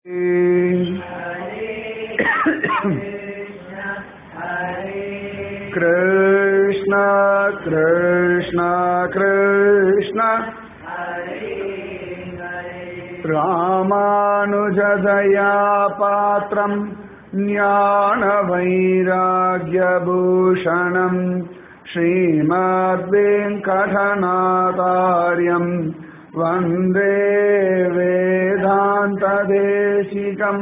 कृष्ण कृष्ण कृष्ण रामानुजदया पात्रम् ज्ञानवैराग्यभूषणम् श्रीमद्वेङ्कटनातार्यम् वन्दे वेदान्तदेशिकम्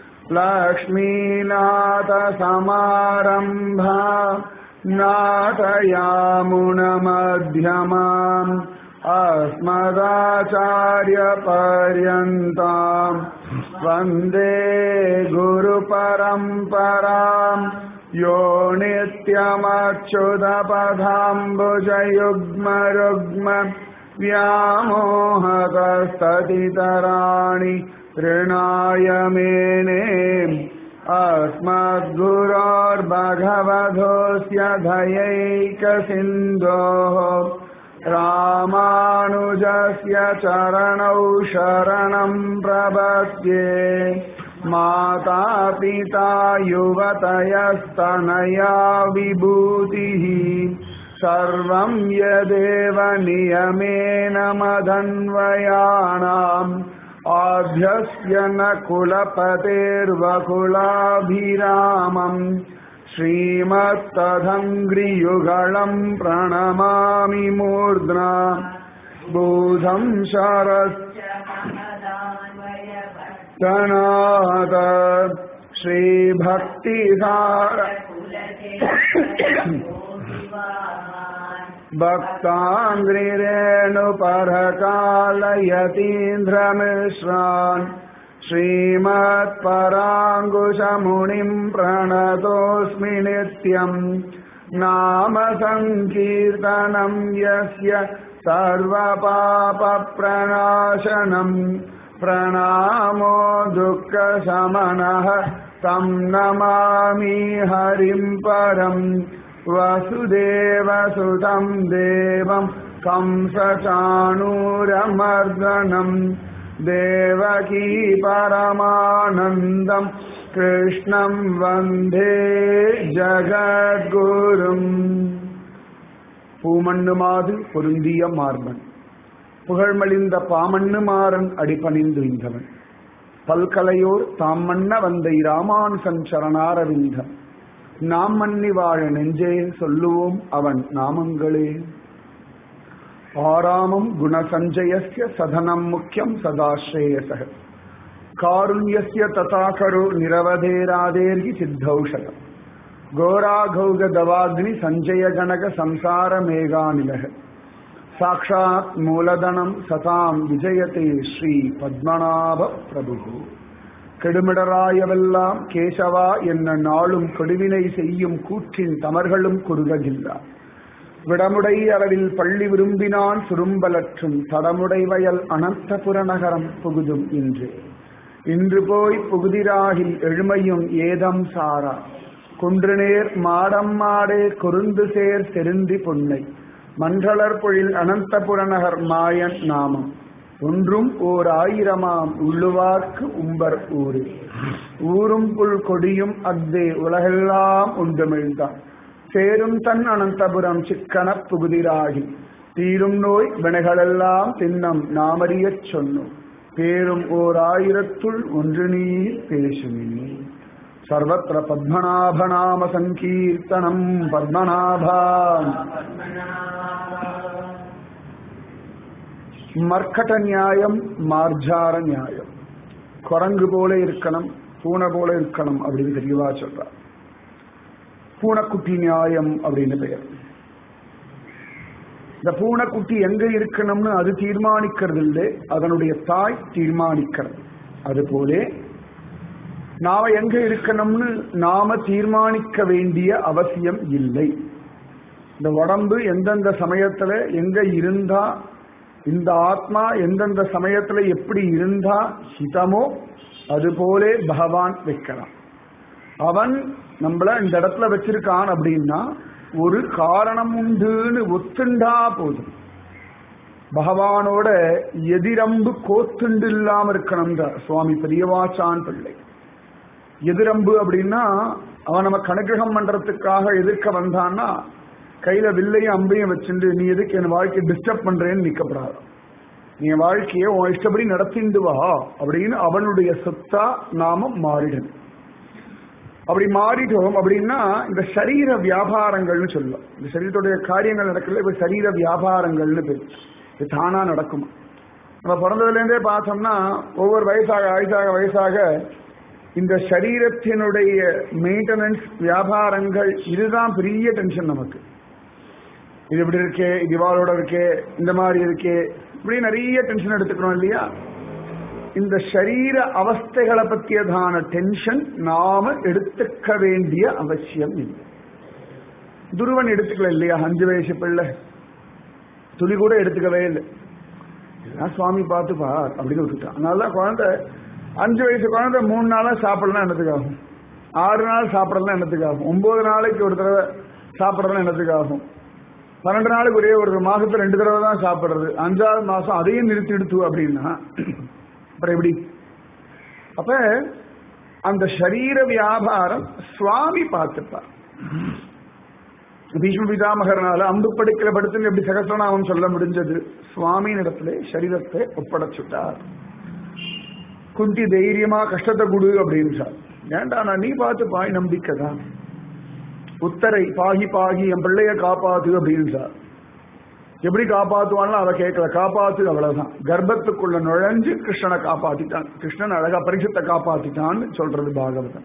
लक्ष्मीनाथसमारम्भा नाथयामुनमध्यमाम् अस्मदाचार्यपर्यन्ताम् वन्दे गुरुपरम्पराम् यो नित्यमच्युतपदाम्बुजयुग्मरुग्म व्यामोहकस्ततितराणि तृणाय मेने अस्मद्गुरोर्भगवधोऽस्य धयैकसिन्धोः रामानुजस्य चरणौ शरणं प्रपद्ये माता पिता युवतयस्तनया विभूतिः सर्वं यदेव नियमेन मदन्वयानाम् आभ्यस्य न कुलपतेर्वकुलाभिरामम् श्रीमत्तदङ्घ्रियुगळम् प्रणमामि मूर्ध्ना बोधं शरस्तनाद श्रीभक्तिसार भक्ताङ्ग्रिरेणुपरकालयतीन्द्रमिश्रान् श्रीमत्पराङ्कुशमुनिम् प्रणतोऽस्मि नित्यम् नाम सङ्कीर्तनम् यस्य सर्वपापप्रणाशनम् प्रणामो दुःखशमनः तम् नमामि हरिम् परम् वसुदेवसुतम् देवम् कंसचाणूरमर्दनम् देवकी परमानन्दम् कृष्णम् वन्दे ஜகத்குரும் பூமண்ணுமாது பொருந்திய மார்பன் புகழ்மலிந்த பாமண்ணு மாறன் அடிபணிந்து இந்தவன் பல்கலையோர் தாம் மன்ன வந்தை ராமானுசன் சரணாரவிந்தம் நாம் மன்னி வாழ நெஞ்சே சொல்லுவோம் அவன் நாமங்களே ஆராமம் குணசஞ்சயஸ்ய சதனம் முக்கியம் சதாஸ்ரேயசக காருண்யஸ்ய ததாகரு நிரவதேராதேர்கி சித்தௌஷதம் கோராகௌக தவாக்னி சஞ்சய கணக சம்சார மேகாநிலக சாட்சாத் மூலதனம் சதாம் விஜயதே ஸ்ரீ பத்மநாப பிரபு கெடுமிடராயவெல்லாம் கேசவா என்ன நாளும் கொடுவினை செய்யும் கூற்றின் தமர்களும் குறுககின்றார் விடமுடை அளவில் பள்ளி விரும்பினான் சுரும்பலற்றும் தடமுடை வயல் அனந்தபுர நகரம் புகுதும் இன்று இன்று போய் புகுதிராகில் எழுமையும் ஏதம் சாரா குன்றுநேர் மாடம் மாடே கொருந்து சேர் செருந்தி பொன்னை மன்றளர் பொழில் அனந்தபுர நகர் மாயன் நாமம் ஒன்றும் ஓர் ஆயிரமாம் உள்ளுவார்க்கு உம்பர் ஊரு ஊரும் புல் கொடியும் அக்தே உலகெல்லாம் உண்டுமிழ்ந்தான் சேரும் தன் அனந்தபுரம் சிக்கன புகுதிராகி தீரும் நோய் வினைகளெல்லாம் தின்னம் நாமறியச் சொன்னோம் பேரும் ஓர் ஆயிரத்துள் ஒன்று நீர் பேசுமினி சர்வத்திர பத்மநாபநாம சங்கீர்த்தனம் பத்மநாபா மர்க்கட நியாயம் மார்ஜார நியாயம் குரங்கு போல இருக்கணும் பூனை போல இருக்கணும் அப்படின்னு தெளிவா சொல்றார் பூனைக்குட்டி நியாயம் அப்படின்னு பெயர் இந்த பூனைக்குட்டி எங்க இருக்கணும்னு அது தீர்மானிக்கிறது இல்லை அதனுடைய தாய் தீர்மானிக்கிறது அது போலே நாம எங்க இருக்கணும்னு நாம தீர்மானிக்க வேண்டிய அவசியம் இல்லை இந்த உடம்பு எந்தெந்த சமயத்துல எங்க இருந்தா இந்த ஆத்மா எந்தெந்த சமயத்துல எப்படி இருந்தா ஹிதமோ அது போலே பகவான் வைக்கிறான் அவன் நம்மள இந்த இடத்துல வச்சிருக்கான் அப்படின்னா ஒரு காரணம் உண்டுன்னு ஒத்துண்டா போதும் பகவானோட எதிரம்பு கோத்துண்டு இல்லாம இருக்கணும்ன்றார் சுவாமி பெரியவாச்சான் பிள்ளை எதிரம்பு அப்படின்னா அவன் நம்ம கனுகிரகம் பண்றதுக்காக எதிர்க்க வந்தான்னா கையில வில்லையும் அம்பையும் வச்சுட்டு நீ எதுக்கு என் வாழ்க்கையை டிஸ்டர்ப் பண்றேன்னு நிக்கப்படாது நீ என் வாழ்க்கையை உன் இஷ்டப்படி நடத்திண்டு வா அப்படின்னு அவனுடைய சொத்தா நாம மாறிடணும் அப்படி மாறிட்டோம் அப்படின்னா இந்த சரீர வியாபாரங்கள்னு சொல்லுவோம் இந்த சரீரத்துடைய காரியங்கள் நடக்கல இப்ப சரீர வியாபாரங்கள்னு பேர் இது தானா நடக்குமா நம்ம பிறந்ததுலேருந்தே பார்த்தோம்னா ஒவ்வொரு வயசாக வயசாக வயசாக இந்த சரீரத்தினுடைய மெயின்டெனன்ஸ் வியாபாரங்கள் இதுதான் பெரிய டென்ஷன் நமக்கு இது இப்படி இருக்கே இது இவாளோட இருக்கே இந்த மாதிரி இருக்கே இப்படி நிறைய டென்ஷன் எடுத்துக்கிறோம் இல்லையா இந்த சரீர அவஸ்தைகளை பற்றியதான டென்ஷன் நாம எடுத்துக்க வேண்டிய அவசியம் இல்லை துருவன் எடுத்துக்கல இல்லையா அஞ்சு வயசு பிள்ளை துளி கூட எடுத்துக்கவே இல்லை இதெல்லாம் சுவாமி பார்த்து பார் அப்படின்னு விட்டுட்டான் அதனால குழந்தை அஞ்சு வயசு குழந்தை மூணு நாளா சாப்பிடலாம் என்னத்துக்காகும் ஆறு நாள் சாப்பிடலாம் என்னத்துக்காகும் ஒன்பது நாளைக்கு ஒரு தடவை சாப்பிடலாம் என்னத்துக்காகும் பன்னெண்டு நாளுக்கு ஒரே ஒரு மாசத்துல ரெண்டு தடவை தான் சாப்பிடுறது அஞ்சாவது மாசம் அதையும் நிறுத்தி எடுத்து அப்படின்னா அப்புறம் எப்படி அப்ப அந்த சரீர வியாபாரம் சுவாமி பார்த்துப்பார் பீஷ்ம பிதாமகரனால அம்பு படுக்கிற படுத்துன்னு எப்படி சகசிரநாமம் சொல்ல முடிஞ்சது சுவாமியின் இடத்துல சரீரத்தை ஒப்படைச்சுட்டார் குந்தி தைரியமா கஷ்டத்தை கொடு அப்படின்றார் ஏண்டா நான் நீ பார்த்து பாய் நம்பிக்கை தான் உத்தரை பாகி பாகி என் பிள்ளைய காப்பாத்து அப்படின்றார் எப்படி காப்பாத்துவான்னு அவ கேட்கல காப்பாத்து அவ்வளவுதான் கர்ப்பத்துக்குள்ள நுழைஞ்சு கிருஷ்ணனை காப்பாத்திட்டான் கிருஷ்ணன் அழகா பரிசுத்தை காப்பாத்திட்டான்னு சொல்றது பாகவதன்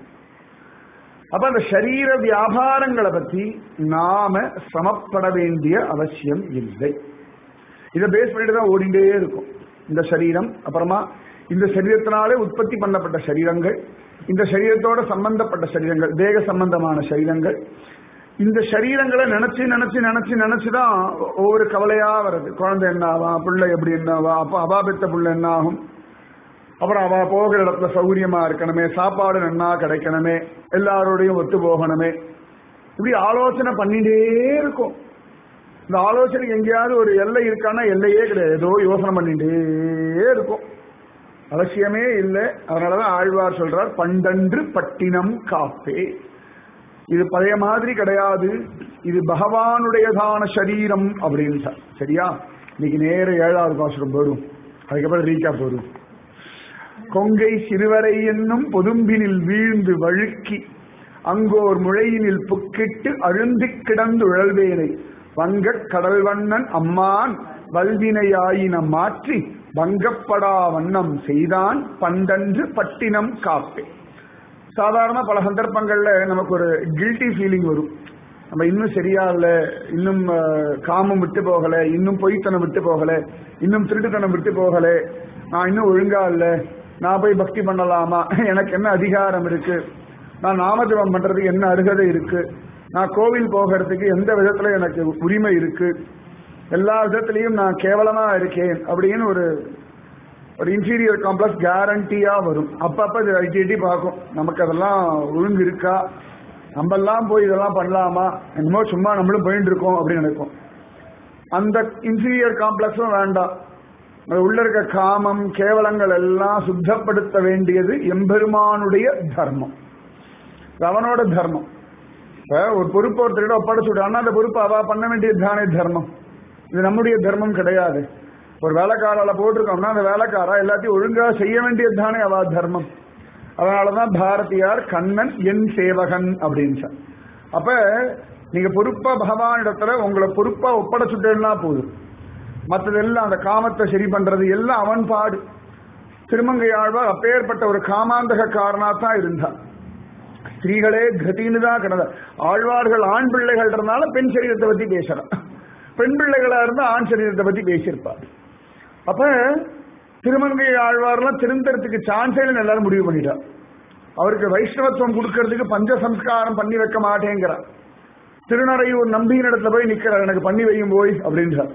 அப்ப அந்த சரீர வியாபாரங்களை பத்தி நாம சமப்பட வேண்டிய அவசியம் இல்லை இதை பேஸ் பண்ணிட்டு தான் ஓடிண்டே இருக்கும் இந்த சரீரம் அப்புறமா இந்த சரீரத்தினாலே உற்பத்தி பண்ணப்பட்ட சரீரங்கள் இந்த சரீரத்தோட சம்பந்தப்பட்ட சரீரங்கள் தேக சம்பந்தமான சரீரங்கள் இந்த சரீரங்களை நினைச்சு நினைச்சு நினைச்சு நினைச்சுதான் ஒவ்வொரு கவலையா வருது குழந்தை என்ன ஆவா பிள்ளை எப்படி என்னவா அப்ப அவா பெத்த பிள்ளை என்ன ஆகும் அப்புறம் அவ போகிற இடத்துல சௌகரியமா இருக்கணுமே சாப்பாடு நன்னா கிடைக்கணுமே எல்லாரோடையும் ஒத்து போகணுமே இப்படி ஆலோசனை பண்ணிட்டே இருக்கும் இந்த ஆலோசனைக்கு எங்கேயாவது ஒரு எல்லை இருக்கான்னா எல்லையே கிடையாது ஏதோ யோசனை பண்ணிட்டே இருக்கும் அவசியமே இல்லை அதனாலதான் ஆழ்வார் சொல்றார் பண்டன்று பட்டினம் காப்பே இது பழைய மாதிரி கிடையாது இது பகவானுடையதான சரீரம் அப்படின்னு சார் சரியா இன்னைக்கு நேர ஏழாவது பாசுரம் போடும் அதுக்கப்புறம் ரீகா போடும் கொங்கை சிறுவரை என்னும் பொதும்பினில் வீழ்ந்து வழுக்கி அங்கோர் முழையினில் புக்கிட்டு அழுந்திக் கிடந்து உழல்வேனை வங்கக் கடல்வண்ணன் அம்மான் வல்வினையாயின மாற்றி வங்கப்படா வண்ணம் செய்தான் பண்டன்று பட்டினம் காப்பே சாதாரண பல சந்தர்ப்பங்கள்ல நமக்கு ஒரு கில்ட்டி ஃபீலிங் வரும் நம்ம இன்னும் சரியா இல்ல இன்னும் அஹ், காமம் விட்டு போகல இன்னும் பொய்த்தனம் விட்டு போகல இன்னும் திருட்டுத்தனம் விட்டு போகல நான் இன்னும் ஒழுங்கா இல்ல நான் போய் பக்தி பண்ணலாமா எனக்கு என்ன அதிகாரம் இருக்கு நான் நாமஜபம் பண்றதுக்கு என்ன அருகதை இருக்கு நான் கோவில் போகிறதுக்கு எந்த விதத்துல எனக்கு உரிமை இருக்கு எல்லா விதத்திலையும் நான் கேவலமா இருக்கேன் அப்படின்னு ஒரு ஒரு இன்ஃபீரியர் காம்ப்ளெக்ஸ் கேரண்டியா வரும் அப்பப்ப இது அடி அடி பார்க்கும் நமக்கு அதெல்லாம் ஒழுங்கு இருக்கா நம்மெல்லாம் போய் இதெல்லாம் பண்ணலாமா என்னமோ சும்மா நம்மளும் போயிட்டு இருக்கோம் அப்படின்னு நினைப்போம் அந்த இன்ஃபீரியர் காம்ப்ளெக்ஸும் வேண்டாம் அது உள்ள இருக்க காமம் கேவலங்கள் எல்லாம் சுத்தப்படுத்த வேண்டியது எம்பெருமானுடைய தர்மம் இது அவனோட தர்மம் இப்ப ஒரு பொறுப்பு ஒருத்தரிடம் ஒப்படைச்சுட்டான்னா அந்த பொறுப்பு அவ பண்ண வேண்டியது தானே தர்மம் இது நம்முடைய தர்மம் கிடையாது ஒரு வேலைக்காரால போட்டிருக்கோம்னா அந்த வேலைக்காரா எல்லாத்தையும் ஒழுங்கா செய்ய வேண்டியது தானே அவ தர்மம் அதனாலதான் பாரதியார் கண்ணன் என் சேவகன் அப்படின்னு சொன்னார். அப்ப நீங்க பொறுப்பா பகவான் இடத்துல உங்களை பொறுப்பா ஒப்படைச்சுட்டேன்னா போதும் மற்றதெல்லாம் அந்த காமத்தை சரி பண்றது எல்லாம் அவன் பாடு திருமங்கை ஆழ்வார் அப்பேற்பட்ட ஒரு காமாந்தக காரணா தான் இருந்தார் ஸ்திரீகளே கதின்னு தான் கிடந்த ஆழ்வார்கள் ஆண் பிள்ளைகள் இருந்தாலும் பெண் சரீரத்தை பத்தி பேசுறான் பெண் பிள்ளைகளா இருந்தா ஆண் சரீரத்தை பத்தி பேசியிருப்பார் அப்ப திருமங்கை ஆழ்வார்லாம் திருந்தறதுக்கு சான்சேன்னு எல்லாரும் முடிவு பண்ணிட்டார் அவருக்கு வைஷ்ணவத்துவம் கொடுக்கறதுக்கு பஞ்ச சம்ஸ்காரம் பண்ணி வைக்க மாட்டேங்கிறார் திருநறையூர் நம்பியின் இடத்துல போய் நிக்கிறார் எனக்கு பண்ணி வையும் போய் அப்படின்றார்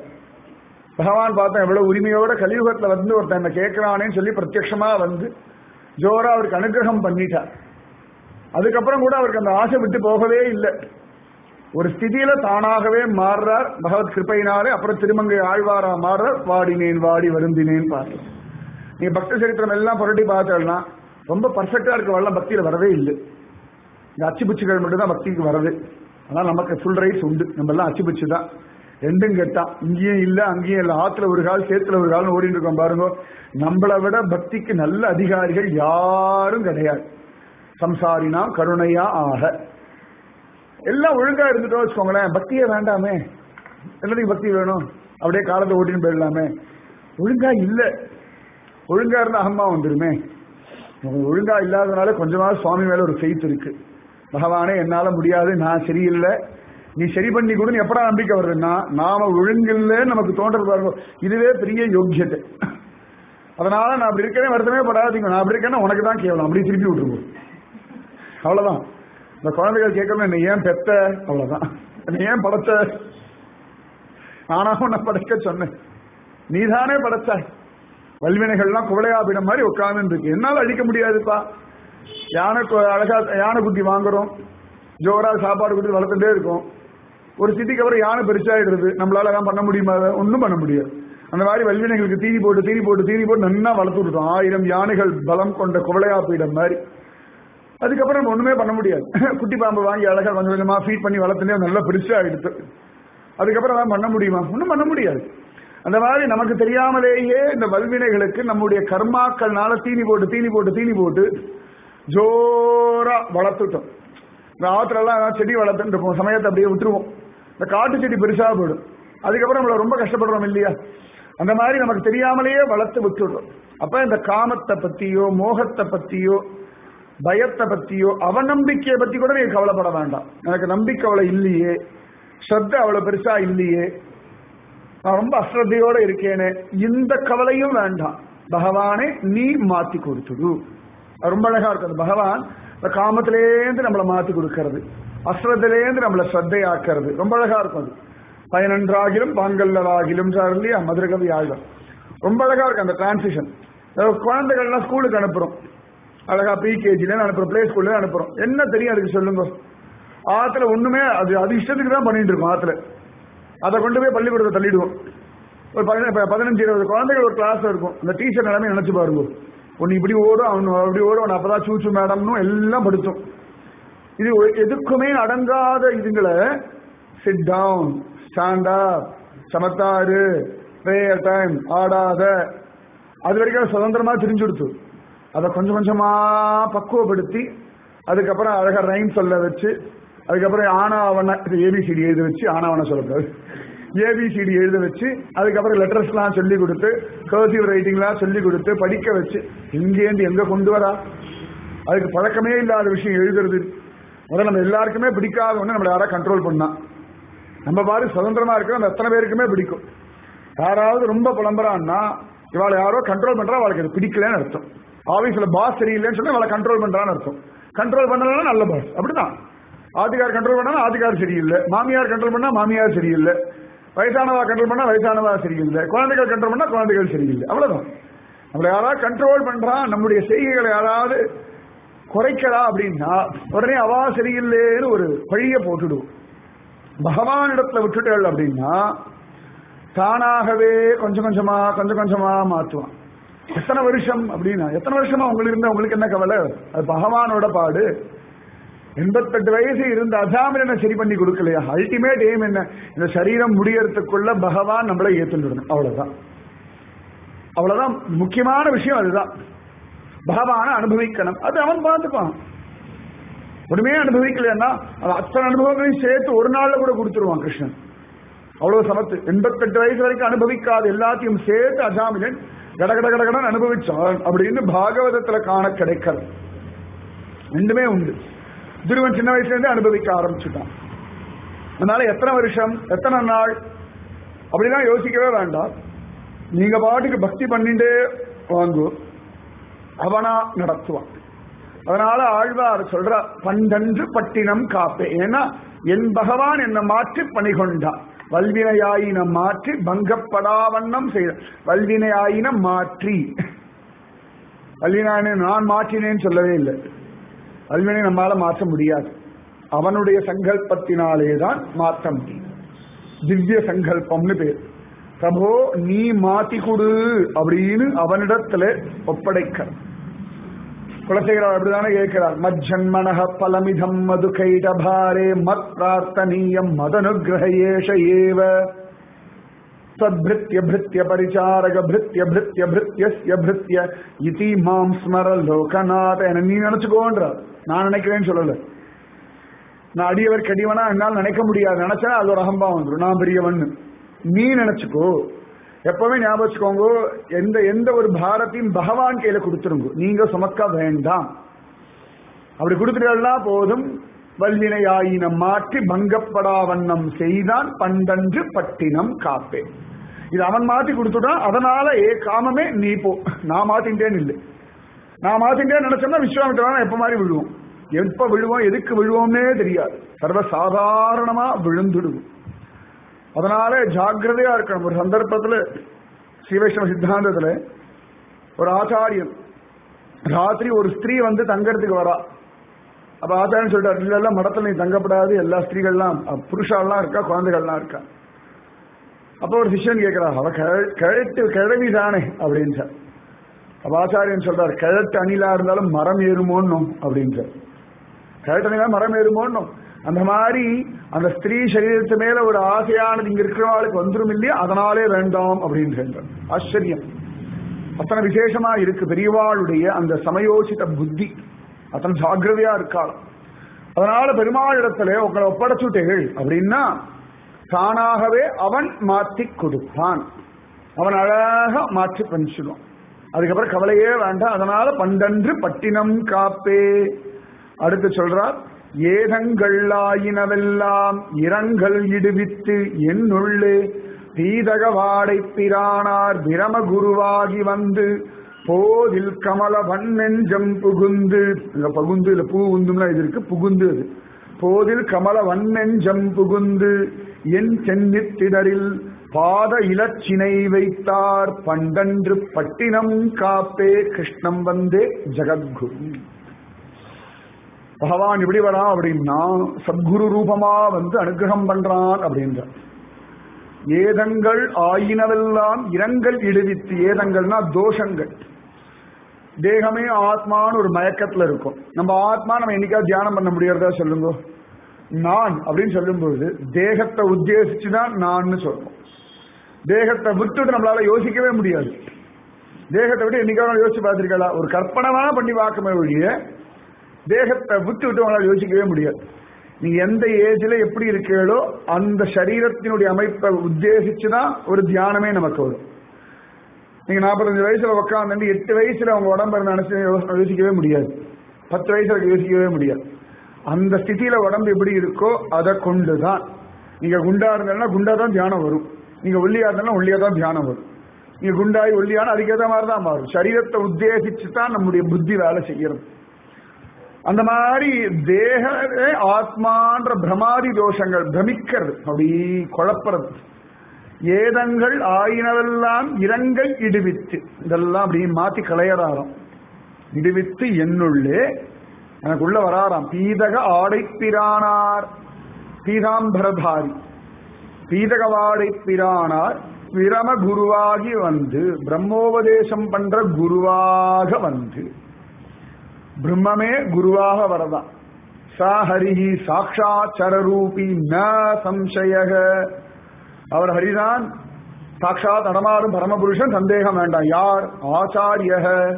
பகவான் பார்த்தா எவ்வளவு உரிமையோட கலியுகத்துல வந்து ஒருத்தன் என்ன கேட்கிறானேன்னு சொல்லி பிரத்யட்சமா வந்து ஜோரா அவருக்கு அனுகிரகம் பண்ணிட்டார் அதுக்கப்புறம் கூட அவருக்கு அந்த ஆசை விட்டு போகவே இல்லை ஒரு ஸ்திதியில தானாகவே மாறுறார் பகவத் கிருப்பையினாலே அப்புறம் திருமங்கை ஆழ்வாரா மாறுறார் வாடினேன் வாடி வருந்தினேன் பாரு நீங்க பக்த சரித்திரம் எல்லாம் புரட்டி பார்த்தோம்னா ரொம்ப பர்ஃபெக்டா இருக்கவெல்லாம் பக்தியில வரவே இல்லை இந்த அச்சுபிச்சுகள் மட்டும் தான் பக்திக்கு வருது அதனால நமக்கு ஃபுல் ரைட்ஸ் உண்டு நம்ம எல்லாம் அச்சுபிச்சு தான் ரெண்டும் கெட்டான் இங்கேயும் இல்ல அங்கேயும் இல்ல ஆத்துல ஒரு கால் சேத்துல ஒரு கால் ஓடிட்டு இருக்கோம் பாருங்க நம்மளை விட பக்திக்கு நல்ல அதிகாரிகள் யாரும் கிடையாது சம்சாரினா கருணையா ஆக எல்லாம் ஒழுங்கா இருந்துட்டோம் வச்சுக்கோங்களேன் பக்தியே வேண்டாமே எல்லாத்துக்கும் பக்தி வேணும் அப்படியே காலத்தை ஓட்டின்னு போயிடலாமே ஒழுங்கா இல்ல ஒழுங்கா இருந்தா அகம்மா வந்துருமே நமக்கு ஒழுங்கா இல்லாதனால கொஞ்சமாவது சுவாமி மேல ஒரு ஃபெய்த் இருக்கு பகவானே என்னால முடியாது நான் சரியில்லை நீ சரி பண்ணி கொடுன்னு எப்படா நம்பிக்கை வருதுன்னா நாம ஒழுங்கில்லைன்னு நமக்கு தோன்றது பாருங்க இதுவே பெரிய யோக்கியத்தை அதனால நான் அப்படி இருக்கவே வருத்தமே படாதீங்க நான் அப்படி இருக்கேன்னா உனக்கு தான் கேவலம் அப்படி திருப்பி விட்டுருவோம் அவ்வளவுதான் இந்த குழந்தைகள் கேட்கணும் என்ன ஏன் பெத்த அவ்வளவுதான் என்ன ஏன் படைச்ச நானா உன்னை படைக்க சொன்னேன் நீதானே படைச்சாய் வல்வினைகள்லாம் குவளையாபிடம் மாதிரி உட்கார்ந்து இருக்கு என்னால அழிக்க முடியாதுப்பா யானை கு- அழகா யானை குட்டி வாங்குறோம் ஜோரா சாப்பாடு கொடுத்து வளர்த்துட்டே இருக்கோம் ஒரு சிட்டிக்கு அப்புறம் யானை பெருசாயிடுறது நம்மளால எல்லாம் பண்ண முடியுமா அதை? ஒண்ணும் பண்ண முடியாது அந்த மாதிரி வல்வினைகளுக்கு தீனி போட்டு தீனி போட்டு தீனி போட்டு நன்னா வளர்த்து விட்டோம் ஆயிரம் யானைகள் பலம் கொண்ட குவளையாப்பீடம் மாதிரி அதுக்கப்புறம் நம்ம ஒண்ணுமே பண்ண முடியாது குட்டி பாம்பு வாங்கி அழகா கொஞ்சம் கொஞ்சமா ஃபீட் பண்ணி வளர்த்துட்டே நல்லா பெருசா ஆயிடுத்து அதுக்கப்புறம் அதான் பண்ண முடியுமா ஒண்ணும் பண்ண முடியாது அந்த மாதிரி நமக்கு தெரியாமலேயே இந்த வல்வினைகளுக்கு நம்முடைய கர்மாக்கள்னால தீனி போட்டு தீனி போட்டு தீனி போட்டு ஜோரா வளர்த்துட்டோம் இந்த ஆத்துல எல்லாம் செடி வளர்த்துட்டு இருப்போம் சமயத்தை அப்படியே விட்டுருவோம் இந்த காட்டு செடி பெருசா போயிடும் அதுக்கப்புறம் நம்மள ரொம்ப கஷ்டப்படுறோம் இல்லையா அந்த மாதிரி நமக்கு தெரியாமலேயே வளர்த்து விட்டுடுறோம் அப்ப இந்த காமத்தை பத்தியோ மோகத்தை பத்தியோ பயத்தை பத்தியோ அவநம்பிக்கையை பத்தி கூட நீங்க கவலைப்பட வேண்டாம் எனக்கு நம்பிக்கை அவ்வளவு இல்லையே ஸ்ரத்த அவ்வளவு பெருசா இல்லையே நான் ரொம்ப அஸ்ரத்தையோட இருக்கேனே இந்த கவலையும் வேண்டாம் பகவானே நீ மாத்தி கொடுத்துடு அது ரொம்ப அழகா இருக்குது பகவான் இந்த காமத்திலேருந்து நம்மளை மாத்தி கொடுக்கறது அஸ்ரத்திலேருந்து நம்மளை ஸ்ரத்தையாக்குறது ரொம்ப அழகா இருக்கும் அது பயனன்றாகிலும் பாங்கல்லவாகிலும் சார் இல்லையா மதுரகவி ஆழ்வார் ரொம்ப அழகா இருக்கு அந்த டிரான்சிஷன் குழந்தைகள்லாம் ஸ்கூலுக்கு அனுப்புறோம் அழகா ப்ரீகேஜில அனுப்புறோம் பிளே ஸ்கூல்ல அனுப்புறோம் என்ன தெரியும் அதுக்கு சொல்லுங்க ஆத்துல ஒண்ணுமே அது அது இஷ்டத்துக்கு தான் பண்ணிட்டு இருக்கோம் ஆத்துல அதை கொண்டு போய் பள்ளிக்கூடத்தை தள்ளிடுவோம் ஒரு பதின- இப்ப பதினஞ்சு இருபது குழந்தைகள் ஒரு கிளாஸ் இருக்கும் அந்த டீச்சர் நிலைமை நினைச்சு பாருங்க ஒன்னு இப்படி ஓடும் அவனு அப்படி ஓடும் அவன் அப்பதான் சூச்சு மேடம்னு எல்லாம் படுத்தும் இது ஒரு- எதுக்குமே அடங்காத இதுங்களை சிட் டவுன் ஸ்டாண்ட் அப் சமத்தாரு ப்ரேயர் டைம் ஆடாத அது வரைக்கும் அது சுதந்திரமா தெரிஞ்சு கொடுத்து அதை கொஞ்சம் கொஞ்சமா பக்குவப்படுத்தி அதுக்கப்புறம் அழகா ரைம் சொல்ல வச்சு அதுக்கப்புறம் ஆனாவன ஏபிசிடி எழுத வச்சு ஆனாவன சொல்லக்கூடாது ஏபிசிடி எழுத வச்சு அதுக்கப்புறம் லெட்டர்ஸ்லாம் சொல்லி கொடுத்து கர்சிவ் ரைட்டிங்லாம் சொல்லி கொடுத்து படிக்க வச்சு எங்கேருந்து எங்க கொண்டு வரா அதுக்கு பழக்கமே இல்லாத விஷயம் எழுதுறது முதல்ல நம்ம எல்லாருக்குமே பிடிக்காத ஒண்ணு நம்மள யாரா கண்ட்ரோல் பண்ணா நம்ம பாரு சுதந்திரமா இருக்கிற அந்த எத்தனை பேருக்குமே பிடிக்கும் யாராவது ரொம்ப புலம்புறான்னா இவாளை யாரோ கண்ட்ரோல் பண்றா அவளுக்கு அது பிடிக்கலன்னு அர்த்தம் ஆபீஸ்ல பாஸ் சரியில்லைன்னு சொன்னா அவளை கண்ட்ரோல் பண்றான்னு அர்த்தம் கண்ட்ரோல் பண்ணலன்னா நல்ல பாஸ் அப்படிதான் ஆதிகார் கண்ட்ரோல் பண்ணா ஆதிகார் சரியில்லை மாமியார் கண்ட்ரோல் பண்ணா மாமியார் சரியில்லை வயசானவா கண்ட்ரோல் பண்ணா வயசானவா சரியில்லை குழந்தைகள் கண்ட்ரோல் பண்ணா குழந்தைகள் சரியில்லை அவ்வளவுதான் நம்மளை யாராவது கண்ட்ரோல் பண்றா நம்முடைய செய்கைகளை யாராவது குறைக்கிறா அப்படின்னா உடனே அவா சரியில்லைன்னு ஒரு பழிய போட்டுடுவோம் பகவானிடத்துல விட்டுட்டேள் அப்படின்னா தானாகவே கொஞ்சம் கொஞ்சமா கொஞ்சம் கொஞ்சமா மாற்றுவான் எத்தனை வருஷம் அப்படின்னா எத்தனை வருஷமா உங்களுக்கு இருந்தா உங்களுக்கு என்ன கவலை அது பகவானோட பாடு எண்பத்தெட்டு வயசு இருந்த அசாமிரனை சரி பண்ணி கொடுக்கலையா அல்டிமேட் எய்ம் என்ன இந்த சரீரம் முடியறதுக்குள்ள பகவான் நம்மளை ஏத்துடணும் அவ்வளவுதான் அவ்வளவுதான் முக்கியமான விஷயம் அதுதான் பகவான அனுபவிக்கணும் அது அவன் பார்த்துப்பான் ஒண்ணுமே அனுபவிக்கலன்னா அது அத்தனை அனுபவங்களையும் சேர்த்து ஒரு நாள்ல கூட கொடுத்துருவான் கிருஷ்ணன் அவ்வளவு சமத்து எண்பத்தெட்டு வயசு வரைக்கும் அனுபவிக்காத எல்லாத்தையும் சேர்த்து அஜாமிலன் கட கட கட கடன் அனுபவிச்சான் அப்படின்னு பாகவதத்துல காண கிடைக்கிறது ரெண்டுமே உண்டு துருவன் சின்ன வயசுல இருந்தே அனுபவிக்க ஆரம்பிச்சுட்டான் அதனால எத்தனை வருஷம் எத்தனை நாள் அப்படிலாம் யோசிக்கவே வேண்டாம் நீங்க பாட்டுக்கு பக்தி பண்ணிட்டே வாங்கு அவனா நடத்துவான் அதனால ஆழ்வார் சொல்ற பண்டன்று பட்டினம் காப்பே ஏன்னா என் பகவான் என்ன மாற்றி பணிகொண்டான் வல்வினையாயினம் மாற்றி பங்கப்படாவண்ணம் செய்த வல்வினையாயினம் மாற்றி வல்வினாயினை நான் மாற்றினேன்னு சொல்லவே இல்லை வல்வினை நம்மால மாற்ற முடியாது அவனுடைய சங்கல்பத்தினாலே தான் மாற்ற முடியும் திவ்ய சங்கல்பம்னு பேர் பிரபோ நீ மாத்தி கொடு அப்படின்னு அவனிடத்துல ஒப்படைக்க குலசேகரர் அப்படிதானே கேட்கிறார் மஜ்ஜன்மனக பலமிதம் மது கைடபாரே மத் பிரார்த்தனீயம் மதனுகிரகேஷ ஏவ தத்பிருத்திய பிருத்திய பரிச்சாரக பிருத்திய பிருத்திய பிருத்தியஸ்ய பிருத்திய இதி மாம் ஸ்மர லோகநாத என நீ நினைச்சுக்கோன்றார் நான் நினைக்கிறேன்னு சொல்லல நான் அடியவர் கடிவனா என்னால் நினைக்க முடியாது நினைச்சா அது ஒரு அகம்பா வந்துடும் நான் பெரியவன் நீ நினைச்சுக்கோ எப்பவுமே ஞாபகம் வச்சுக்கோங்க எந்த எந்த ஒரு பாரத்தையும் பகவான் கையில கொடுத்துருங்க நீங்க சுமக்க வேண்டாம் அப்படி கொடுத்துட்டா போதும் வல்வினையாயினம் மாற்றி பங்கப்படா வண்ணம் செய்தான் பண்டன்று பட்டினம் காப்பே இது அவன் மாத்தி கொடுத்துட்டான் அதனால ஏ காமமே நீ போ நான் மாத்தின்றேன்னு இல்லை நான் மாத்தின்றேன்னு நினைச்சோம்னா விஸ்வாமித்திரனா எப்ப மாதிரி விழுவோம் எப்ப விழுவோம் எதுக்கு விழுவோம்னே தெரியாது சர்வ சாதாரணமா விழுந்துடுவோம் அதனால ஜாக்கிரதையா இருக்கணும் ஒரு சந்தர்ப்பத்துல ஸ்ரீவைஷ்ணவ சித்தாந்தத்துல ஒரு ஆச்சாரியன் ராத்திரி ஒரு ஸ்திரீ வந்து தங்கறதுக்கு வரா அப்ப ஆச்சாரியன் சொல்லிட்டார் இல்ல இல்ல மடத்துல நீ தங்கப்படாது எல்லா ஸ்திரீகள்லாம் அஹ், புருஷாலாம் இருக்கா குழந்தைகள்லாம் இருக்கா அப்ப ஒரு சிஷ்யன் கேட்கிறா அவ கிழ- கிழட்டு கிழவி தானே அப்படின்னு சார் அப்ப ஆச்சாரியன் சொல்றார் கிழட்டு அணிலா இருந்தாலும் மரம் ஏறுமோன்னும் அப்படின்னு சார் கிழட்டு அணிலா மரம் ஏறுமோன்னும் அந்த மாதிரி அந்த ஸ்திரீ சரீரத்து மேல ஒரு ஆசையானது இங்க இருக்கிறவாளுக்கு வந்துரும் இல்லையா அதனாலே வேண்டாம் அப்படின்னு சொல்றார் ஆச்சரியம் அத்தனை விசேஷமா இருக்கு பெரியவாளுடைய அந்த சமயோசித புத்தி அத்தனை ஜாக்கிரதையா இருக்காள் அதனால பெருமாள் இடத்துல உங்களை ஒப்படைச்சுட்டேள் அப்படின்னா தானாகவே அவன் மாத்தி கொடுப்பான் அவன் அழகா மாற்றி பண்ணிச்சிடுவான் அதுக்கப்புறம் கவலையே வேண்டாம் அதனால பண்டன்று பட்டினம் காப்பே அடுத்து சொல்றார் ஏதங்கள்ளாயினவெல்லாம் இரங்கல் இடுவித்து என்னுள்ளே பீதக வாடை பிரானார் பிரம குருவாகி வந்து போதில் கமல வண்ணெஞ்சம் புகுந்து இந்த பகுந்து இல்ல பூ உந்தும்னா இது இருக்கு புகுந்து அது போதில் கமல வண்ணெஞ்சம் புகுந்து என் சென்னித்திடரில் பாத இலச்சினை வைத்தார் பண்டன்று பட்டினம் காப்பே கிருஷ்ணம் வந்தே ஜெகத்குரு பகவான் எப்படி வரான் அப்படின்னா சத்குரு ரூபமா வந்து அனுகிரகம் பண்றான் அப்படின்ற ஏதங்கள் ஆயினவெல்லாம் இரங்கல் இடுவித்து ஏதங்கள்னா தோஷங்கள் தேகமே ஆத்மான்னு ஒரு மயக்கத்துல இருக்கும் நம்ம ஆத்மா நம்ம என்னைக்கா தியானம் பண்ண முடியறதா சொல்லுங்க நான் அப்படின்னு சொல்லும்போது தேகத்தை உத்தேசிச்சு தான் நான் சொல்றோம் தேகத்தை விட்டுட்டு நம்மளால யோசிக்கவே முடியாது தேகத்தை விட்டு என்னைக்காவது யோசிச்சு பார்த்திருக்கலாம் ஒரு கற்பனை வேணா பண்ணி பார்க்கமே ஒழிய தேகத்தை விட்டு விட்டு உங்களால் யோசிக்கவே முடியாது நீங்க எந்த ஏஜ்ல எப்படி இருக்கீங்களோ அந்த சரீரத்தினுடைய அமைப்பை உத்தேசிச்சு தான் ஒரு தியானமே நமக்கு வரும் நீங்க நாற்பத்தஞ்சு வயசுல உட்காந்து எட்டு வயசுல உங்க உடம்ப நினைச்சு யோசனை யோசிக்கவே முடியாது பத்து வயசுல யோசிக்கவே முடியாது அந்த ஸ்திதியில உடம்பு எப்படி இருக்கோ அதை கொண்டுதான் நீங்க குண்டா இருந்தாலும் குண்டா தான் தியானம் வரும் நீங்க ஒல்லியா இருந்தாலும் ஒல்லியா தான் தியானம் வரும் நீங்க குண்டாய் ஒல்லியான அதுக்கேற்ற மாதிரி தான் மாறும் சரீரத்தை உத்தேசிச்சு தான் நம்முடைய புத்தி வேலை செய்யறது அந்த மாதிரி தேக ஆத்மான்ற பிரமாதி தோஷங்கள் பிரமிக்கிறது அப்படி குழப்பறது ஏதங்கள் ஆயினவெல்லாம் இரங்கல் இடுவித்து இதெல்லாம் அப்படி மாத்தி களையறாராம் இடுவித்து என்னுள்ளே எனக்குள்ள வராராம் பீதக ஆடை பிரானார் பீதாம்பரதாரி பீதக வாடை பிரானார் பிரம குருவாகி வந்து பிரம்மோபதேசம் பண்ற குருவாக வந்து பிரம்மமே குருவாக வரதான் சா ஹரிஹி சாட்சாச்சரூபி ந சம்சயக அவர் ஹரிதான் சாட்சாத் நடமாடும் பரமபுருஷன் சந்தேகம் வேண்டாம் யார் ஆச்சாரிய